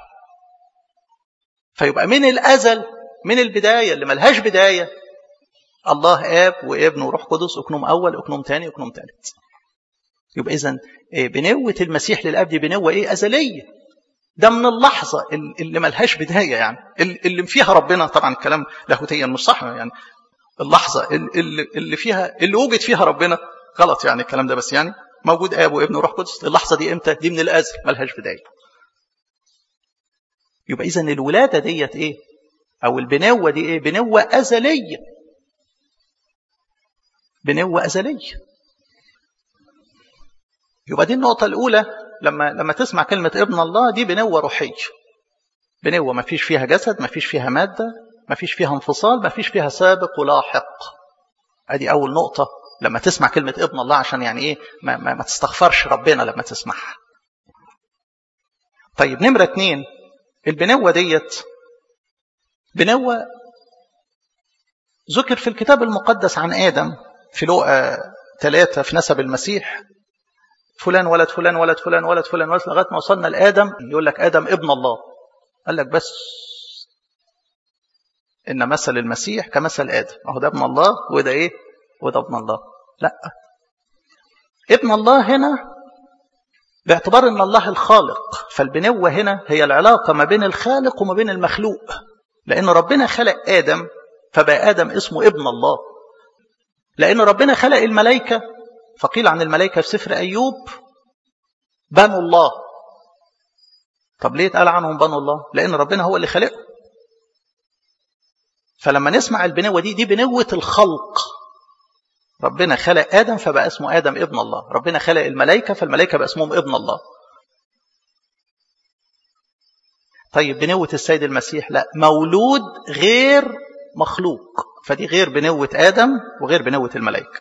فيبقى من الازل من البدايه اللي ملهاش بدايه الله اب وابن وروح قدس اقنوم اول اقنوم ثاني اقنوم ثالث يبقى اذا بنوه المسيح للاب دي بنوه ايه ازليه ده من اللحظه اللي ملهاش بدايه يعني اللي فيها ربنا طبعا الكلام لاهوتيا مش صح يعني اللحظه اللي, اللي فيها اللي وجد فيها ربنا غلط يعني الكلام ده بس يعني موجود اب وابن وروح قدس اللحظه دي امتى دي من الازل ملهاش بدايه يبقى اذا الولاده ديت ايه او البنوه دي ايه بنوه ازليه بنوة أزلية يبقى دي النقطة الأولى لما لما تسمع كلمة ابن الله دي بنوة روحية بنوة ما فيش فيها جسد ما فيش فيها مادة ما فيش فيها انفصال ما فيش فيها سابق ولاحق ادي أول نقطة لما تسمع كلمة ابن الله عشان يعني إيه ما, ما, ما تستغفرش ربنا لما تسمعها طيب نمرة اتنين البنوة ديت بنوة ذكر في الكتاب المقدس عن آدم في لقى ثلاثة في نسب المسيح فلان ولد فلان ولد فلان ولد فلان ولد لغاية ما وصلنا لآدم يقول لك آدم ابن الله قال لك بس إن مثل المسيح كمثل آدم أهو ده ابن الله وده إيه وده ابن الله لا ابن الله هنا باعتبار ان الله الخالق فالبنوة هنا هي العلاقة ما بين الخالق وما بين المخلوق لأن ربنا خلق آدم فبقى آدم اسمه ابن الله لأن ربنا خلق الملائكة فقيل عن الملائكة في سفر أيوب بنو الله طب ليه اتقال عنهم بنو الله لأن ربنا هو اللي خلقهم فلما نسمع البنوة دي دي بنوة الخلق ربنا خلق آدم فبقى اسمه آدم ابن الله ربنا خلق الملائكة فالملائكة بقى اسمهم ابن الله طيب بنوة السيد المسيح لا مولود غير مخلوق فدي غير بنوة آدم وغير بنوة الملائكة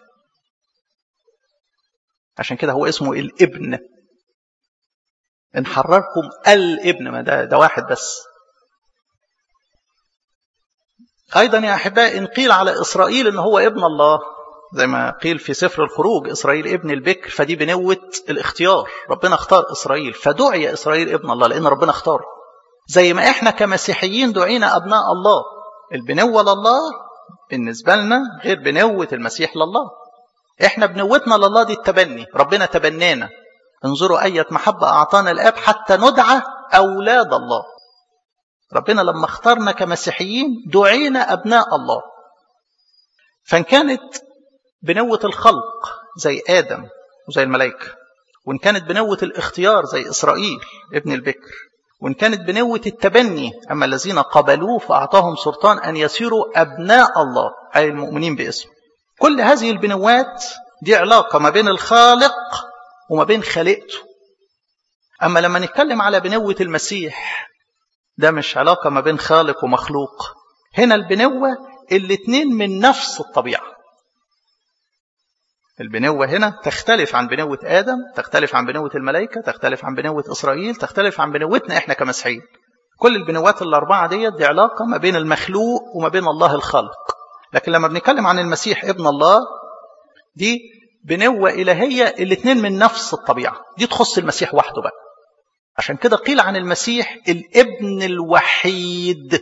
عشان كده هو اسمه الابن إن حرركم الابن ما ده, ده واحد بس أيضا يا أحباء إن قيل على إسرائيل إن هو ابن الله زي ما قيل في سفر الخروج إسرائيل ابن البكر فدي بنوة الاختيار ربنا اختار إسرائيل فدعي إسرائيل ابن الله لأن ربنا اختاره زي ما إحنا كمسيحيين دعينا أبناء الله البنوة لله بالنسبة لنا غير بنوة المسيح لله إحنا بنوتنا لله دي التبني ربنا تبنانا انظروا أية محبة أعطانا الآب حتى ندعى أولاد الله ربنا لما اختارنا كمسيحيين دعينا أبناء الله فإن كانت بنوة الخلق زي آدم وزي الملائكة وإن كانت بنوة الاختيار زي إسرائيل ابن البكر وإن كانت بنوة التبني أما الذين قبلوه فأعطاهم سلطان أن يصيروا أبناء الله أي المؤمنين باسمه كل هذه البنوات دي علاقة ما بين الخالق وما بين خالقته أما لما نتكلم على بنوة المسيح ده مش علاقة ما بين خالق ومخلوق هنا البنوة الاتنين من نفس الطبيعة البنوة هنا تختلف عن بنوة آدم تختلف عن بنوة الملائكة تختلف عن بنوة إسرائيل تختلف عن بنوتنا إحنا كمسيحيين كل البنوات الأربعة ديت دي علاقة ما بين المخلوق وما بين الله الخالق لكن لما بنتكلم عن المسيح ابن الله دي بنوة إلهية الاثنين من نفس الطبيعة دي تخص المسيح وحده بقى عشان كده قيل عن المسيح الابن الوحيد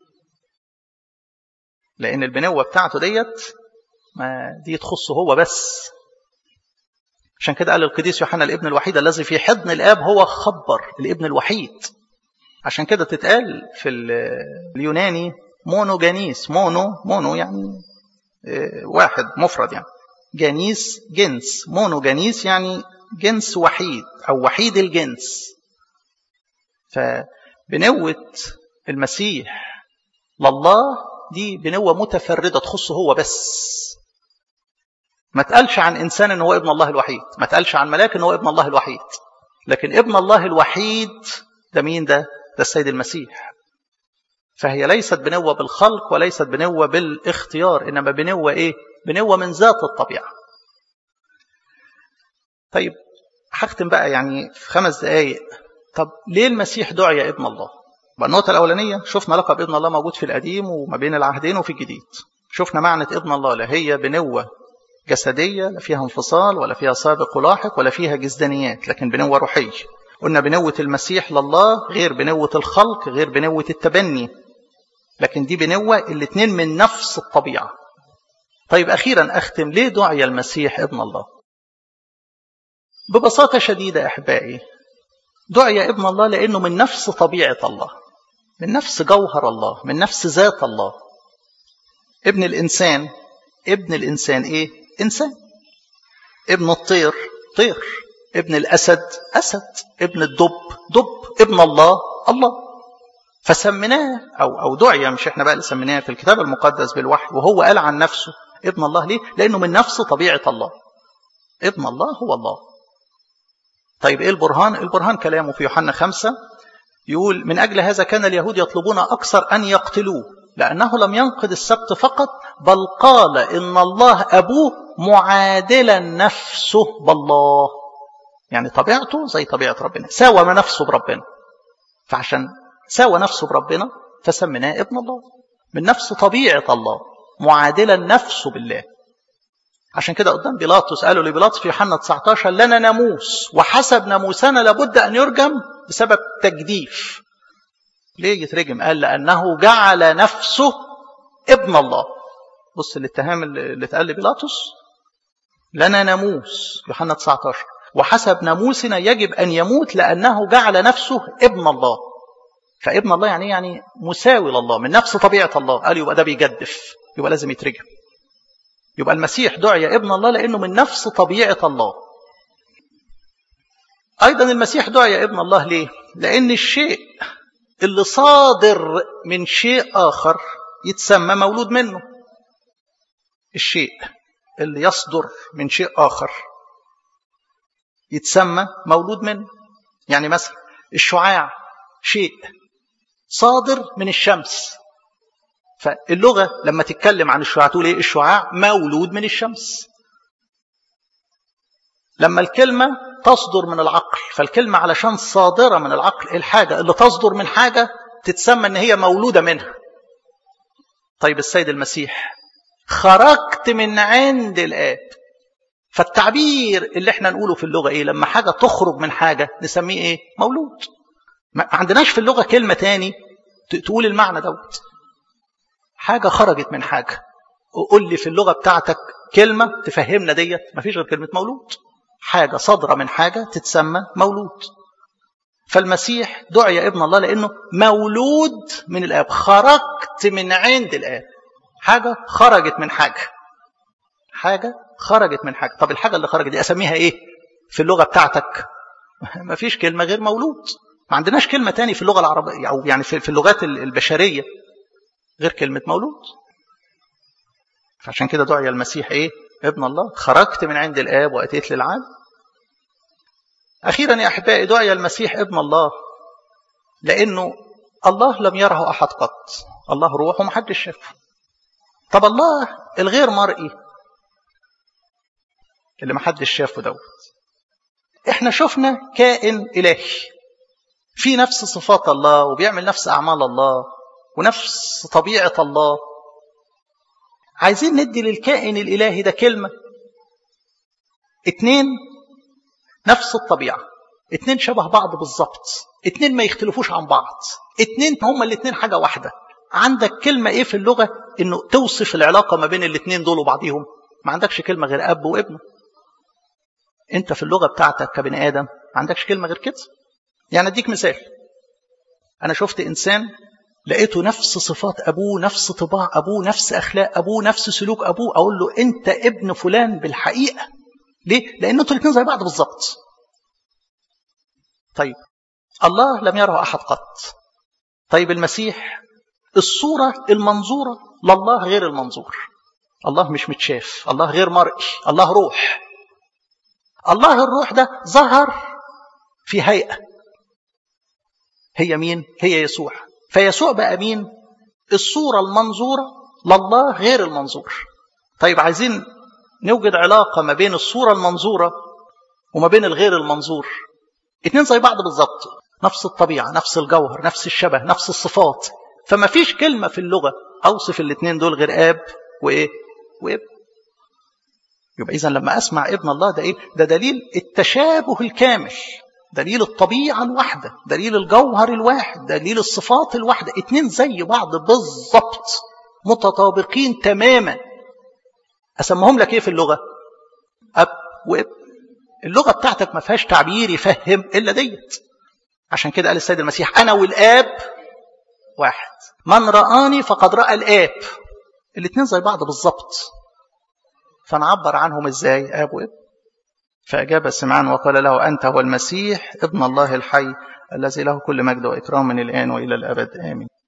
لأن البنوة بتاعته ديت ما دي تخصه هو بس عشان كده قال القديس يوحنا الابن الوحيد الذي في حضن الآب هو خبر الابن الوحيد عشان كده تتقال في اليوناني مونو جانيس مونو مونو يعني واحد مفرد يعني جانيس جنس مونو جانيس يعني جنس وحيد أو وحيد الجنس فبنوة المسيح لله دي بنوة متفردة تخصه هو بس ما تقالش عن إنسان أنه هو ابن الله الوحيد ما تقالش عن ملاك أنه هو ابن الله الوحيد لكن ابن الله الوحيد ده مين ده؟ ده السيد المسيح فهي ليست بنوة بالخلق وليست بنوة بالاختيار إنما بنوة إيه؟ بنوة من ذات الطبيعة طيب هختم بقى يعني في خمس دقايق طب ليه المسيح دعي ابن الله بقى النقطة الأولانية شفنا لقب ابن الله موجود في القديم وما بين العهدين وفي الجديد شفنا معنى ابن الله لا هي بنوة جسدية لا فيها انفصال ولا فيها سابق ولاحق ولا فيها جسدانيات لكن بنوة روحية قلنا بنوة المسيح لله غير بنوة الخلق غير بنوة التبني لكن دي بنوة الاثنين من نفس الطبيعة طيب أخيرا أختم ليه دعي المسيح ابن الله ببساطة شديدة أحبائي دعي ابن الله لأنه من نفس طبيعة الله من نفس جوهر الله من نفس ذات الله ابن الإنسان ابن الإنسان إيه؟ إنسان ابن الطير طير ابن الأسد أسد ابن الدب دب ابن الله الله فسميناه أو أو دعي مش احنا بقى اللي سميناه في الكتاب المقدس بالوحي وهو قال عن نفسه ابن الله ليه؟ لأنه من نفس طبيعة الله ابن الله هو الله طيب ايه البرهان البرهان كلامه في يوحنا خمسة يقول من أجل هذا كان اليهود يطلبون أكثر أن يقتلوه لأنه لم ينقض السبت فقط بل قال إن الله أبوه معادلا نفسه بالله يعني طبيعته زي طبيعة ربنا ساوى ما نفسه بربنا فعشان ساوى نفسه بربنا فسميناه ابن الله من نفس طبيعة الله معادلا نفسه بالله عشان كده قدام بيلاطس قالوا لبيلاطس في يوحنا 19 لنا ناموس وحسب ناموسنا لابد ان يرجم بسبب تجديف ليه يترجم قال لانه جعل نفسه ابن الله بص الاتهام اللي اتقال لبيلاطس لنا ناموس يوحنا 19 وحسب ناموسنا يجب ان يموت لانه جعل نفسه ابن الله فابن الله يعني يعني مساوي لله من نفس طبيعه الله قال يبقى ده بيجدف يبقى لازم يترجم يبقى المسيح دعي ابن الله لأنه من نفس طبيعة الله أيضا المسيح دعي ابن الله ليه؟ لأن الشيء اللي صادر من شيء آخر يتسمى مولود منه الشيء اللي يصدر من شيء آخر يتسمى مولود منه يعني مثلا الشعاع شيء صادر من الشمس فاللغة لما تتكلم عن الشعاع تقول ايه الشعاع مولود من الشمس لما الكلمة تصدر من العقل فالكلمة علشان صادرة من العقل الحاجة اللي تصدر من حاجة تتسمى ان هي مولودة منها طيب السيد المسيح خرجت من عند الآب فالتعبير اللي احنا نقوله في اللغة ايه لما حاجة تخرج من حاجة نسميه ايه مولود ما عندناش في اللغة كلمة تاني تقول المعنى دوت حاجة خرجت من حاجة وقول لي في اللغة بتاعتك كلمة تفهمنا ديت مفيش غير كلمة مولود حاجة صادرة من حاجة تتسمى مولود فالمسيح دعي ابن الله لأنه مولود من الآب خرجت من عند الآب حاجة خرجت من حاجة حاجة خرجت من حاجة طب الحاجة اللي خرجت دي أسميها إيه في اللغة بتاعتك مفيش كلمة غير مولود ما عندناش كلمة تاني في اللغة العربية أو يعني في اللغات البشرية غير كلمة مولود فعشان كده دعي المسيح إيه ابن الله خرجت من عند الآب وأتيت للعالم أخيرا يا أحبائي دعي المسيح ابن الله لأنه الله لم يره أحد قط الله روح ومحدش شافه طب الله الغير مرئي اللي محدش شافه دوت احنا شفنا كائن إلهي في نفس صفات الله وبيعمل نفس أعمال الله ونفس طبيعة الله عايزين ندي للكائن الإلهي ده كلمة اتنين نفس الطبيعة اتنين شبه بعض بالظبط اتنين ما يختلفوش عن بعض اتنين هما الاتنين حاجة واحدة عندك كلمة ايه في اللغة انه توصف العلاقة ما بين الاتنين دول وبعضهم ما عندكش كلمة غير اب وابنه انت في اللغة بتاعتك كبني ادم ما عندكش كلمة غير كده يعني اديك مثال انا شفت انسان لقيته نفس صفات ابوه نفس طباع ابوه نفس اخلاق ابوه نفس سلوك ابوه اقول له انت ابن فلان بالحقيقه ليه لان انتوا الاثنين زي بعض بالظبط طيب الله لم يره احد قط طيب المسيح الصوره المنظوره لله غير المنظور الله مش متشاف الله غير مرئي الله روح الله الروح ده ظهر في هيئه هي مين هي يسوع فيسوع بقى مين الصورة المنظورة لله غير المنظور طيب عايزين نوجد علاقة ما بين الصورة المنظورة وما بين الغير المنظور اتنين زي بعض بالظبط نفس الطبيعة نفس الجوهر نفس الشبه نفس الصفات فما فيش كلمة في اللغة أوصف الاتنين دول غير آب وإيه وابن يبقى إذا لما أسمع ابن الله ده إيه ده دليل التشابه الكامل دليل الطبيعة الواحدة دليل الجوهر الواحد دليل الصفات الواحدة اتنين زي بعض بالظبط متطابقين تماما أسمهم لك ايه في اللغة أب واب اللغة بتاعتك ما فيهاش تعبير يفهم إلا ديت عشان كده قال السيد المسيح أنا والآب واحد من رآني فقد رأى الآب الاتنين زي بعض بالظبط فنعبر عنهم ازاي آب واب فأجاب سمعان وقال له أنت هو المسيح ابن الله الحي الذي له كل مجد وإكرام من الآن وإلى الأبد آمين